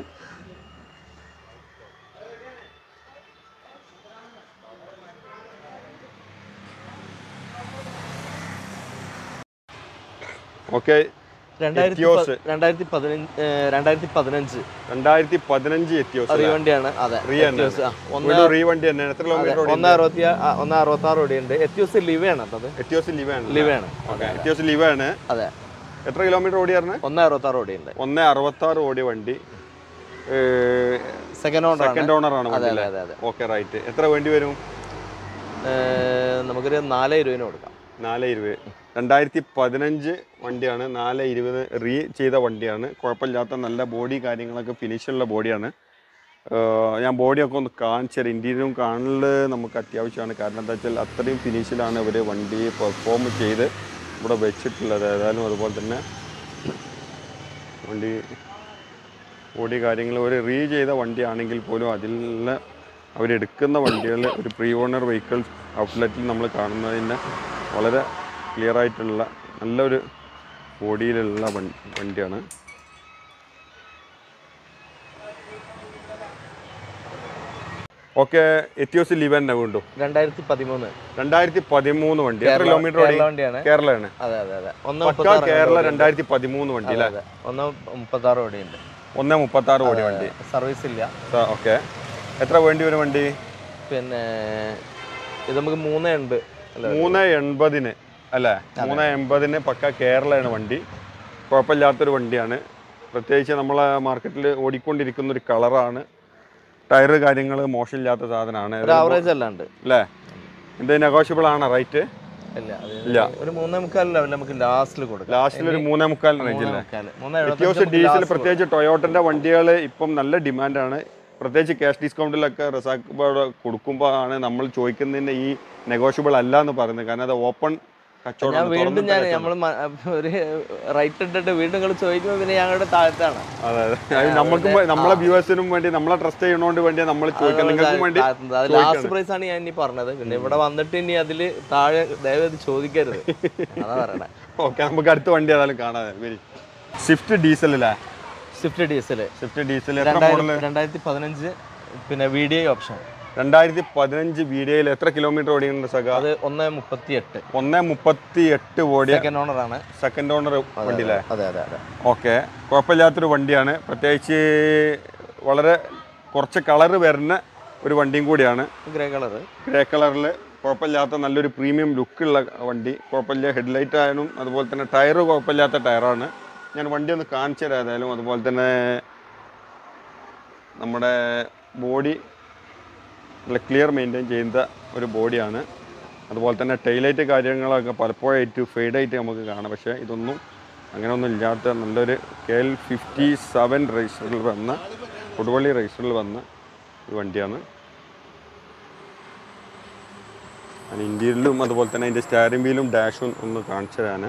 ഓക്കെ രണ്ടായിരത്തി Etios. പ- രണ്ടായിരത്തി പതിനഞ്ച് രണ്ടായിരത്തി പതിനഞ്ച് രണ്ടായിരത്തി പതിനഞ്ച് എത്തിയോസ് റീ വണ്ടിയാണ് അതെ റീ തന്നെ Etios, ആ, ഒന്ന് വീണ്ടും റീ വണ്ടി തന്നെയാണ് എത്ര കിലോമീറ്റർ ഓടി ഒന്ന് അറുപത്തി ആ, ഒന്ന് അറുപത്തി ആറ് ഓടിയുണ്ട് എത്യോസ് ലിവയാണ് അത് എത്തിയോസ് ലിവ് ആണ് ലിവയാണ് ഓക്കെ എത്തിയോസ് ലിവ് ആണ് അതെ എത്ര കിലോമീറ്റർ ഓടിയായിരുന്നു ഒന്ന് അറുപത്തി ആറ് ഓടിയുണ്ട് ഒന്ന് അറുപത്തി ആറ് ഓടിയ വണ്ടി സെക്കൻഡ് ഓണർ ആണ് സെക്കൻഡ് ഓണർ ആണ് അതെ വണ്ടി അതെ അതെ അതെ ഓക്കെ റൈറ്റ് എത്ര വേണ്ടി വരും ഏർ, നമുക്കൊരു നാല് ഇരുപതിന് കൊടുക്കാം നാല് ഇരുപത് രണ്ടായിരത്തി പതിനഞ്ച് വണ്ടിയാണ് നാല് ഇരുപത് റീ ചെയ്ത വണ്ടിയാണ് കുഴപ്പമില്ലാത്ത നല്ല ബോഡി കാര്യങ്ങളൊക്കെ ഫിനിഷുള്ള ബോഡിയാണ് ഞാൻ ബോഡിയൊക്കെ ഒന്ന് കാണിച്ചു തരാം ഇൻറ്റീരിയറും കാണൽ നമുക്ക് അത്യാവശ്യമാണ് കാരണം എന്താ വെച്ചാൽ അത്രയും ഫിനിഷിലാണ് ഇവർ വണ്ടി പെർഫോം ചെയ്ത് ഇവിടെ വെച്ചിട്ടുള്ളത് ഏതായാലും അതുപോലെ തന്നെ വണ്ടി ബോഡി കാര്യങ്ങൾ ഒരു റീ ചെയ്ത വണ്ടിയാണെങ്കിൽ പോലും അതിലുള്ള അവരെടുക്കുന്ന വണ്ടികൾ ഒരു പ്രീ ഓണർ വെഹിക്കിൾ ഔട്ട്ലെറ്റിൽ നമ്മൾ കാണുന്നതിന് വളരെ ക്ലിയർ ആയിട്ടുള്ള നല്ലൊരു ബോഡിയിലുള്ള വണ്ടി വണ്ടിയാണ് ഓക്കെ എത്തിയോസ് ലിവന്നെ വീണ്ടും രണ്ടായിരത്തി പതിമൂന്ന് രണ്ടായിരത്തി പതിമൂന്ന് വണ്ടി എത്ര കിലോമീറ്റർ ഓടി കേരള വണ്ടിയാണ് കേരളയാണ് അതെ അതെ അതെ ഒന്ന് പക്ക മുപ്പത്താറ് കേരള രണ്ടായിരത്തി പതിമൂന്ന് വണ്ടി അതെ, അല്ലേ അതെ ഒന്ന് മുപ്പത്താറ് ഓടിയുണ്ട് ഒന്ന് മുപ്പത്തി ആറ് ഓടി വണ്ടി സർവീസ് ഇല്ല ഓക്കെ എത്ര വേണ്ടി വരും വണ്ടി പിന്നെ ഇത് നമുക്ക് മൂന്ന് എൺപത് അല്ലേ മൂന്ന് എൺപതിന് അല്ലേ മൂന്ന് എൺപതിന് പക്ക കേരളയാണ് വണ്ടി കുഴപ്പമില്ലാത്തൊരു വണ്ടിയാണ് പ്രത്യേകിച്ച് നമ്മളെ മാർക്കറ്റിൽ ഓടിക്കൊണ്ടിരിക്കുന്ന ഒരു കളറാണ് ടയർ കാര്യങ്ങൾ മോശമില്ലാത്ത സാധനമാണ് ഒരു ആവറേജ് അല്ലാണ്ട് അല്ലേ എന്ത് നെഗോഷ്യബിൾ ആണ് റൈറ്റ് ഇല്ല അത് ഇല്ല. ഒരു മൂന്നേ മുക്കാൽ ലെവൽ നമുക്ക് ലാസ്റ്റിൽ കൊടുക്കാം ലാസ്റ്റിൽ ഒരു മൂന്നേ മുക്കാൽ റേഞ്ചിൽ മൂന്നേ മുക്കാൽ മൂന്ന് എത്തിയോസ് എഴുപത്തഞ്ച് ഡീസൽ പ്രത്യേകിച്ച് ടൊയോട്ടൻ്റെ വണ്ടികൾ ഇപ്പം നല്ല ഡിമാൻഡാണ് പ്രത്യേകിച്ച് ക്യാഷ് ഡിസ്കൗണ്ടിലൊക്കെ റസാക്ക് കൊടുക്കുമ്പോൾ ആണ് നമ്മൾ ചോദിക്കുന്നതിന് ഈ നെഗോഷ്യബിൾ അല്ല എന്ന് പറയുന്നത് കാരണം അത് ഓപ്പൺ ഞാൻ കച്ചവടം വീണ്ടും ഞാൻ നമ്മൾ ഒരു റൈറ്റ് ഇട്ടിട്ട് വീണ്ടും നിങ്ങൾ ചോദിക്കുമ്പോൾ പിന്നെ ഞങ്ങളുടെ താഴത്താണ് അതെ അതെ അത് നമുക്കും വേ- നമ്മളെ വ്യൂവേഴ്സിനും വേണ്ടി നമ്മളെ ട്രസ്റ്റ് ചെയ്യണോണ്ട് വേണ്ടി നമ്മൾ ചോദിക്കാം നിങ്ങൾക്കും വേണ്ടി ലാസ്റ്റ് പ്രൈസ് ആണ് ഞാൻ ഇനി പറഞ്ഞത് പിന്നെ ഇവിടെ വന്നിട്ട് ഇനി അതിൽ താഴെ ദയവേത് ചോദിക്കരുത് അതാ പറയണേ ഓക്കെ നമുക്ക് അടുത്ത വണ്ടി ഏതായാലും കാണാതെ വരി സ്വിഫ്റ്റ് ഡീസൽ അല്ലേ സ്വിഫ്റ്റ് ഡീസൽ സ്വിഫ്റ്റ് ഡീസൽ എത്ര മോഡൽ രണ്ടായിരത്തി പതിനഞ്ച് പിന്നെ വി ഡി ഐ ഓപ്ഷൻ രണ്ടായിരത്തി പതിനഞ്ച് വീഡിയോയിൽ എത്ര കിലോമീറ്റർ ഓടിയുണ്ട് സഖ അത് ഒന്ന് മുപ്പത്തി എട്ട് ഒന്ന് മുപ്പത്തി എട്ട് ഓടിയ സെക്കൻഡ് ഓണർ ആണ് സെക്കൻഡ് ഓണർ വണ്ടിയിലെ അതെ അതെ അതെ ഓക്കെ കുഴപ്പമില്ലാത്തൊരു വണ്ടിയാണ് പ്രത്യേകിച്ച് വളരെ കുറച്ച് കളറ് വരുന്ന ഒരു വണ്ടിയും കൂടിയാണ് ഗ്രേ കളറ് ഗ്രേ കളറിൽ കുഴപ്പമില്ലാത്ത നല്ലൊരു പ്രീമിയം ലുക്കുള്ള വണ്ടി കുഴപ്പമില്ല ഹെഡ്ലൈറ്റ് ആയാലും അതുപോലെ തന്നെ ടയർ കുഴപ്പമില്ലാത്ത ടയറാണ് ഞാൻ വണ്ടി ഒന്ന് കാണിച്ചു തരാം ഏതായാലും അതുപോലെ തന്നെ നമ്മുടെ ബോഡി നല്ല ക്ലിയർ മെയിൻറ്റെയിൻ ചെയ്യുന്ന ഒരു ബോഡിയാണ് അതുപോലെ തന്നെ ടൈലൈറ്റ് കാര്യങ്ങളൊക്കെ പലപ്പോഴായിട്ട് ഫെയ്ഡായിട്ട് നമുക്ക് കാണാം പക്ഷേ ഇതൊന്നും അങ്ങനെയൊന്നും ഇല്ലാത്ത നല്ലൊരു കെ എൽ ഫിഫ്റ്റി സെവൻ റേസറിൽ വന്ന കൊടുവള്ളി റേസറിൽ വന്ന ഒരു വണ്ടിയാണ് ഞാൻ ഇൻറ്റീരിയലും അതുപോലെ തന്നെ അതിൻ്റെ സ്റ്റാരിംഗ് വീലും ഡാഷും ഒന്ന് കാണിച്ചു തരാൻ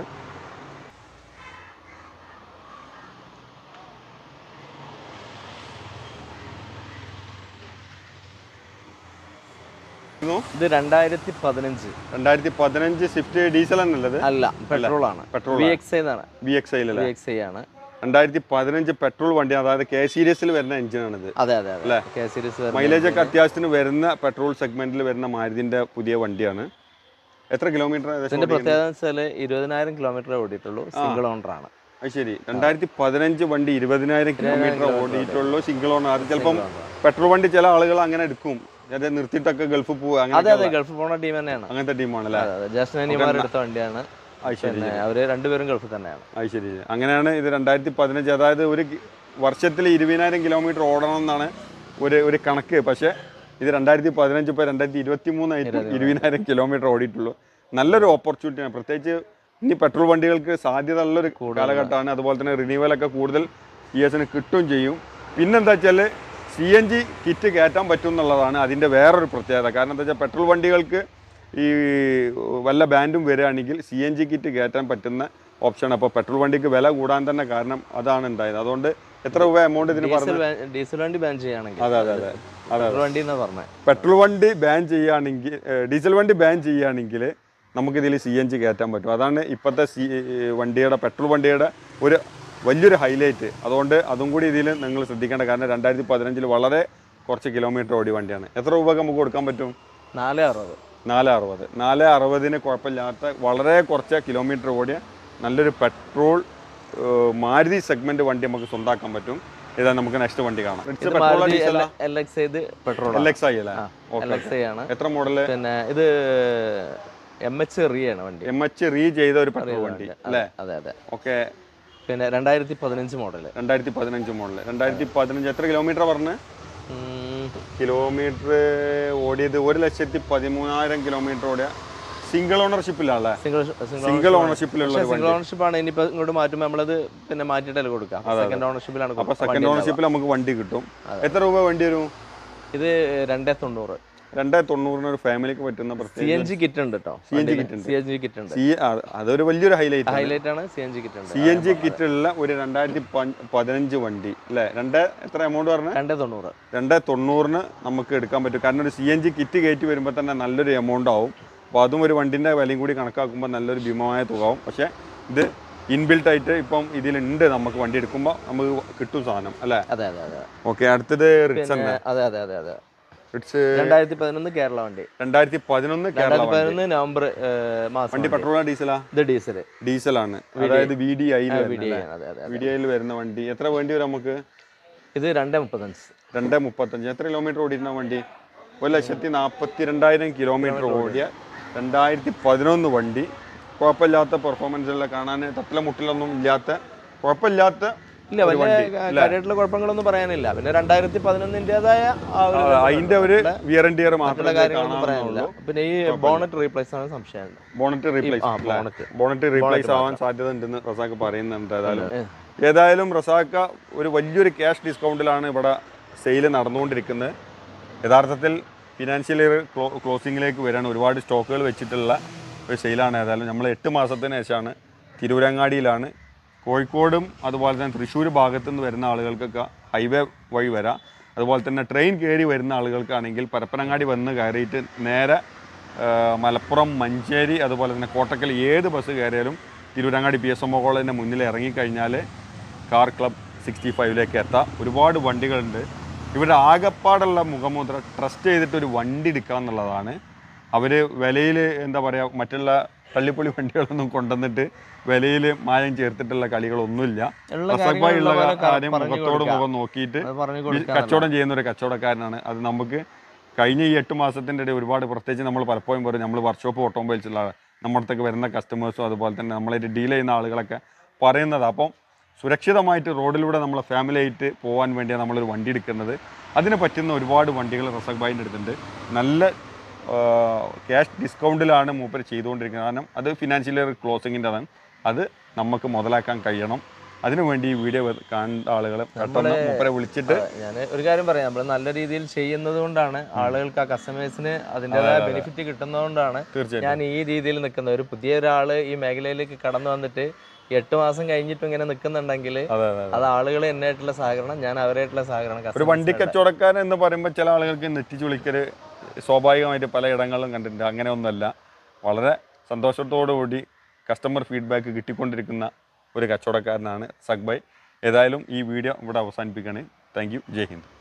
ഇത് രണ്ടായിരത്തി പതിനഞ്ച് രണ്ടായിരത്തി പതിനഞ്ച് സ്വിഫ്റ്റ് ഡീസൽ എന്നുള്ളത് അല്ല പെട്രോൾ ആണ് പെട്രോൾ വി എക്സ് ഐ എന്നാണ് ബി എക്സ് ഐയിലല്ലേ വി എക്സ് ഐ ആണ് രണ്ടായിരത്തി പതിനഞ്ച് പെട്രോൾ വണ്ടി അതായത് കെ സീരീസിൽ വരുന്ന എഞ്ചിനാണിത് അതെ അതെ അതെ കെ സീരീസ് മൈലേജ് ഒക്കെ അത്യാവശ്യത്തിന് വരുന്ന പെട്രോൾ സെഗ്മെന്റിൽ വരുന്ന മാരുതിന്റെ പുതിയ വണ്ടിയാണ് എത്ര കിലോമീറ്റർ ഇതിന്റെ പ്രത്യേകത വെച്ചാൽ ഇരുപതിനായിരം കിലോമീറ്റർ ഓടിയിട്ടുള്ളൂ സിംഗിൾ ഓണർ ആണ് അത് ശരി രണ്ടായിരത്തി പതിനഞ്ച് വണ്ടി ഇരുപതിനായിരം കിലോമീറ്റർ ഓടിയിട്ടുള്ളൂ സിംഗിൾ ഓൺ അത് ചിലപ്പം പെട്രോൾ വണ്ടി ചില ആളുകൾ അങ്ങനെ എടുക്കും അതായത് നിർത്തിയിട്ടൊക്കെ ഗൾഫിൽ പോവുക അതെ അങ്ങനെ അതെ ഗൾഫ് പോണ ടീം തന്നെയാണ് അങ്ങനത്തെ ടീമാണല്ലേ അതെ അതെ ജസ്റ്റ് അനിമാർ എടുത്ത വണ്ടിയാണ് അത് ശരി പിന്നെ അവര് രണ്ടുപേരും ഗൾഫിൽ തന്നെയാണ് അത് ശരി അങ്ങനെയാണ് ഇത് രണ്ടായിരത്തി പതിനഞ്ച് അതായത് ഒരു കി- വർഷത്തിൽ ഇരുപതിനായിരം കിലോമീറ്റർ ഓടണം എന്നാണ് ഒരു ഒരു കണക്ക് പക്ഷേ ഇത് രണ്ടായിരത്തി പതിനഞ്ച് ഇപ്പോൾ രണ്ടായിരത്തി ഇരുപത്തി മൂന്നായിട്ട് ഇരുപതിനായിരം കിലോമീറ്റർ ഓടിയിട്ടുള്ളൂ നല്ലൊരു ഓപ്പർച്യൂണിറ്റിയാണ് പ്രത്യേകിച്ച് ഇനി പെട്രോൾ വണ്ടികൾക്ക് സാധ്യത ഉള്ളൊരു കാലഘട്ടമാണ് അതുപോലെ തന്നെ റിന്യൂവലൊക്കെ കൂടുതൽ ഇ എസിന് കിട്ടും ചെയ്യും പിന്നെന്താ വെച്ചാൽ സി എൻ ജി കിറ്റ് കയറ്റാൻ പറ്റും എന്നുള്ളതാണ് അതിൻ്റെ വേറൊരു പ്രത്യേകത കാരണം എന്താ വെച്ചാൽ പെട്രോൾ വണ്ടികൾക്ക് ഈ വല്ല ബാൻഡും വരികയാണെങ്കിൽ സി എൻ ജി കിറ്റ് കയറ്റാൻ പറ്റുന്ന ഓപ്ഷനാണ് അപ്പോൾ പെട്രോൾ വണ്ടിക്ക് വില കൂടാൻ തന്നെ കാരണം അതാണ് ഉണ്ടായത് അതുകൊണ്ട് എത്ര രൂപ എമൗണ്ട് ഇതിന് പറഞ്ഞു ഡീസൽ ബാൻ- ഡീസൽ വണ്ടി ബാൻ ചെയ്യുകയാണെങ്കിൽ അതെ അതെ അതെ അതെ പെട്രോൾ വണ്ടി എന്നാ പറഞ്ഞത് പെട്രോൾ വണ്ടി ബാൻ ചെയ്യുകയാണെങ്കിൽ ഏഹ്, ഡീസൽ വണ്ടി ബാൻ ചെയ്യുകയാണെങ്കിൽ നമുക്കിതിൽ സി എൻ ജി കയറ്റാൻ പറ്റും അതാണ് ഇപ്പോഴത്തെ സി വണ്ടിയുടെ പെട്രോൾ വണ്ടിയുടെ ഒരു വലിയൊരു ഹൈലൈറ്റ് അതുകൊണ്ട് അതും കൂടി ഇതിൽ നിങ്ങൾ ശ്രദ്ധിക്കേണ്ട കാരണം രണ്ടായിരത്തി പതിനഞ്ചിൽ വളരെ കുറച്ച് കിലോമീറ്റർ ഓടിയ വണ്ടിയാണ് എത്ര രൂപക്ക് നമുക്ക് കൊടുക്കാൻ പറ്റും നാല് അറുപത് നാല് അറുപത് നാല് അറുപതിന് കുഴപ്പമില്ലാത്ത വളരെ കുറച്ച് കിലോമീറ്റർ ഓടിയ നല്ലൊരു പെട്രോൾ ഏഹ്, മാരുതി സെഗ്മെന്റ് വണ്ടി നമുക്ക് സ്വന്താക്കാൻ പറ്റും ഇതാ നമുക്ക് നെക്സ്റ്റ് വണ്ടി കാണാം ഇത് petrol Maruti diesel L X ഇത് പെട്രോൾ എൽ എക്സ് ഐ അല്ലേ എൽ എക്സ് ഐ ആണ് എത്ര മോഡല് പിന്നെ ഇത് എം എച്ച് റീ ആണ് വണ്ടി എം എച്ച് റീ ചെയ്ത ഒരു പെട്രോൾ വണ്ടി അല്ലേ അതെ അതെ ഓക്കെ പിന്നെ രണ്ടായിരത്തി പതിനഞ്ച് മോഡല് രണ്ടായിരത്തി പതിനഞ്ച് മോഡല് രണ്ടായിരത്തി പതിനഞ്ച് എത്ര കിലോമീറ്റർ പറഞ്ഞ് കിലോമീറ്റർ ഓടിയത് ഒരു ലക്ഷത്തി പതിമൂന്നായിരം കിലോമീറ്റർ ഓടിയ സിംഗിൾ ഓണർഷിപ്പിലാണല്ലേ സിംഗിൾ സിംഗിൾ ഓണർഷിപ്പിലുള്ള ഒരു സിംഗിൾ ഓണർഷിപ്പ് ആണ് ഇനിയിപ്പോ ഇങ്ങോട്ട് മാറ്റുമ്പോൾ നമ്മളത് പിന്നെ മാറ്റിയിട്ടല്ലേ കൊടുക്കാം സെക്കൻഡ് ഓണർഷിപ്പിലാണ് അപ്പൊ കൊടുക്കുക. സെക്കൻഡ് ഓണർഷിപ്പിൽ നമുക്ക് വണ്ടി കിട്ടും എത്ര രൂപ വണ്ടി വരും ഇത് രണ്ടേ തൊണ്ണൂറ് രണ്ടേ തൊണ്ണൂറിന് ഒരു ഫാമിലിക്ക് പറ്റുന്ന സി പ്രത്യേക എൻ ജി കിറ്റ് ഉണ്ട് കേട്ടോ CNG kit ഉണ്ട്. സി എൻ ജി കിറ്റ് ഉണ്ട് സി അതൊരു വലിയൊരു ഹൈലൈറ്റ് ഹൈലൈറ്റ് ആണ് സി എൻ ജി കിറ്റ് ഉണ്ട് സി എൻ ജി കിറ്റുള്ള ഒരു രണ്ടായിരത്തി പതിനഞ്ച് വണ്ടി അല്ലേ രണ്ട് എത്ര എമൗണ്ട് പറഞ്ഞ രണ്ടേ തൊണ്ണൂറ് രണ്ട് തൊണ്ണൂറിന് നമുക്ക് എടുക്കാൻ പറ്റും കാരണം ഒരു സി എൻ ജി കിറ്റ് കയറ്റി വരുമ്പോൾ തന്നെ നല്ലൊരു എമൗണ്ട് ആവും അപ്പോൾ അതും ഒരു വണ്ടിൻ്റെ വിലയും കൂടി കണക്കാക്കുമ്പോൾ നല്ലൊരു ഭീമമായ തുക ആവും പക്ഷേ ഇത് ഇൻബിൽട്ട് ആയിട്ട് ഇപ്പം ഇതിലുണ്ട് നമുക്ക് വണ്ടി എടുക്കുമ്പോൾ നമുക്ക് കിട്ടും സാധനം അല്ലേ അതെ അതെ അതെ ഓക്കെ അടുത്തത് റിറ്റ്സ് പിന്നെ അതെ അതെ അതെ അതെ റിറ്റ്സ് രണ്ടായിരത്തി പതിനൊന്ന് കേരള വണ്ടി രണ്ടായിരത്തി പതിനൊന്ന് കേരള രണ്ടായിരത്തി വണ്ടി പതിനൊന്ന് നവംബർ ഏഹ്, മാസം വണ്ടി പെട്രോളാ ഡീസലാ ഇത് ഡീസൽ ഡീസലാണ് അതായത് വി ഡി ഐയിൽ അതെ അതെ വി ഡി ഐയിൽ വരുന്ന വണ്ടി എത്ര വേണ്ടി വരും നമുക്ക് ഇത് രണ്ടേ മുപ്പത്തഞ്ച് രണ്ട് മുപ്പത്തഞ്ച് എത്ര കിലോമീറ്റർ ഓടിയിരുന്ന വണ്ടി ഒരു ലക്ഷത്തി നാൽപ്പത്തി രണ്ടായിരം കിലോമീറ്റർ ഓടിയ രണ്ടായിരത്തി പതിനൊന്ന് വണ്ടി കുഴപ്പമില്ലാത്ത പെർഫോമൻസ് എല്ലാം കാണാൻ തട്ടില മുട്ടിലൊന്നും ഇല്ലാത്ത കുഴപ്പമില്ലാത്ത ഇല്ല വലിയ കാര്യമായിട്ടുള്ള കുഴപ്പങ്ങളൊന്നും പറയാനില്ല പിന്നെ രണ്ടായിരത്തി പതിനൊന്നിൻ്റെതായ ആ ഒരു അതിന്റെ ഒരു വിയർ ആൻഡ് ടിയർ മറ്റുള്ള മാത്രമേ കാര്യങ്ങളൊന്നും പറയാനില്ല പിന്നെ ഈ ബോണറ്റ് റീപ്ലേസ് ആണ് സംശയമുണ്ട് ബോണറ്റ് റീപ്ലേസ് ആ ബോണറ്റ് ബോണറ്റ് റീപ്ലേസ് ആവാൻ സാധ്യത ഉണ്ടെന്ന് റസാക്ക് പറയുന്നുണ്ട് ഏതായാലും ഏ. ഏതായാലും റസാക്ക ഒരു വലിയൊരു ക്യാഷ് ഡിസ്കൗണ്ടിലാണ് ഇവിടെ സെയിൽ നടന്നുകൊണ്ടിരിക്കുന്നത് യഥാർത്ഥത്തിൽ ഫിനാൻഷ്യൽ ഇയർ ക്ലോസിങ്ങിലേക്ക് വരാൻ ഒരുപാട് സ്റ്റോക്കുകൾ വെച്ചിട്ടുള്ള ഒരു സെയിലാണ് ഏതായാലും നമ്മൾ എട്ട് മാസത്തിന് ശേഷമാണ് തിരൂരങ്ങാടിയിലാണ് കോഴിക്കോടും അതുപോലെ തന്നെ തൃശ്ശൂർ ഭാഗത്തു നിന്ന് വരുന്ന ആളുകൾക്കൊക്കെ ഹൈവേ വഴി വരാം അതുപോലെ തന്നെ ട്രെയിൻ കയറി വരുന്ന ആളുകൾക്കാണെങ്കിൽ പരപ്പനങ്ങാടി വന്ന് കയറിയിട്ട് നേരെ ആ, മലപ്പുറം മഞ്ചേരി അതുപോലെ തന്നെ കോട്ടക്കൽ ഏത് ബസ് കയറിയാലും Tirurangadi P S M O കോളേജിൻ്റെ മുന്നിൽ ഇറങ്ങിക്കഴിഞ്ഞാൽ കാർ ക്ലബ് സിക്സ്റ്റി ഫൈവിലേക്ക് എത്താം ഒരുപാട് വണ്ടികളുണ്ട് ഇവരുടെ ആകപ്പാടുള്ള മുഖമുദ്ര ട്രസ്റ്റ് ചെയ്തിട്ട് ഒരു വണ്ടി എടുക്കുക എന്നുള്ളതാണ് അവർ വിലയിൽ എന്താ പറയുക മറ്റുള്ള തള്ളിപ്പൊളി വണ്ടികളൊന്നും കൊണ്ടുവന്നിട്ട് വിലയിൽ മായം ചേർത്തിട്ടുള്ള കളികളൊന്നുമില്ല ഉള്ള റസക് ഭായ് ഉള്ള കാര്യങ്ങൾ ഉള്ള പോലെ കാര്യം പറഞ്ഞു മുഖത്തോട് കൊടുക്കുക. മുഖം നോക്കിയിട്ട് അത് പറഞ്ഞു ഈ കൊടുക്കുക കച്ചവടം ചെയ്യുന്ന ഒരു കച്ചവടക്കാരനാണ് അത് നമുക്ക് കഴിഞ്ഞ ഈ എട്ട് മാസത്തിൻ്റെ ഇടയിൽ ഒരുപാട് പ്രത്യേകിച്ച് നമ്മൾ പലപ്പോഴും പറയും നമ്മൾ വർക്ക്ഷോപ്പ് ഓട്ടോമൊബൈൽസുള്ള നമ്മുടെ അടുത്തേക്ക് വരുന്ന കസ്റ്റമേഴ്സും അതുപോലെ തന്നെ നമ്മളായിട്ട് ഡീൽ ചെയ്യുന്ന ആളുകളൊക്കെ പറയുന്നത് അപ്പം സുരക്ഷിതമായിട്ട് റോഡിലൂടെ നമ്മളെ ഫാമിലി ആയിട്ട് പോകാൻ വേണ്ടിയാണ് നമ്മളൊരു വണ്ടി എടുക്കുന്നത് അതിന് പറ്റുന്ന ഒരുപാട് വണ്ടികൾ റസക് ബായിൻ്റെ അടുത്തുണ്ട് നല്ല ക്യാഷ് ഡിസ്കൗണ്ടിലാണ് മൂപ്പർ ചെയ്തുകൊണ്ടിരിക്കുന്നത് കാരണം അത് ഫിനാൻഷ്യൽ ക്ലോസിങ്ങിൻ്റെ ആണ് അത് നമുക്ക് മുതലാക്കാൻ കഴിയണം അതിനുവേണ്ടി ഈ വീഡിയോ കാണുന്ന ആളുകൾ പെട്ടെന്ന് മൂപ്പരെ വിളിച്ചിട്ട് ഞാൻ ഒരു കാര്യം പറയാം നമ്മൾ നല്ല രീതിയിൽ ചെയ്യുന്നത് കൊണ്ടാണ് ആളുകൾക്ക് ആ കസ്റ്റമേഴ്സിന് അതിൻ്റെതായ ബെനിഫിറ്റ് കിട്ടുന്നതുകൊണ്ടാണ് തീർച്ചയായിട്ടും ഞാൻ ഈ രീതിയിൽ നിൽക്കുന്നത് ഒരു പുതിയ ഒരാൾ ഈ മേഖലയിലേക്ക് കടന്നു വന്നിട്ട് എട്ട് മാസം കഴിഞ്ഞിട്ടും ഇങ്ങനെ നിൽക്കുന്നുണ്ടെങ്കിൽ അതെ അതെ അത് ആളുകൾ എന്നായിട്ടുള്ള സഹകരണം ഞാൻ അവരായിട്ടുള്ള സഹകരണം ഒരു customers വണ്ടി ആയിട്ട്. കച്ചവടക്കാരൻ എന്ന് പറയുമ്പോൾ ചില ആളുകൾക്ക് നെറ്റിച്ച് വിളിക്കല് സ്വാഭാവികമായിട്ട് പല ഇടങ്ങളിലും കണ്ടിട്ടുണ്ട് അങ്ങനെ ഒന്നുമല്ല വളരെ സന്തോഷത്തോടു കൂടി കസ്റ്റമർ ഫീഡ്ബാക്ക് കിട്ടിക്കൊണ്ടിരിക്കുന്ന ഒരു കച്ചവടക്കാരനാണ് സഗ്ബായ് ഏതായാലും ഈ വീഡിയോ ഇവിടെ അവസാനിപ്പിക്കുകയാണ് താങ്ക് യു ജയ് ഹിന്ദ്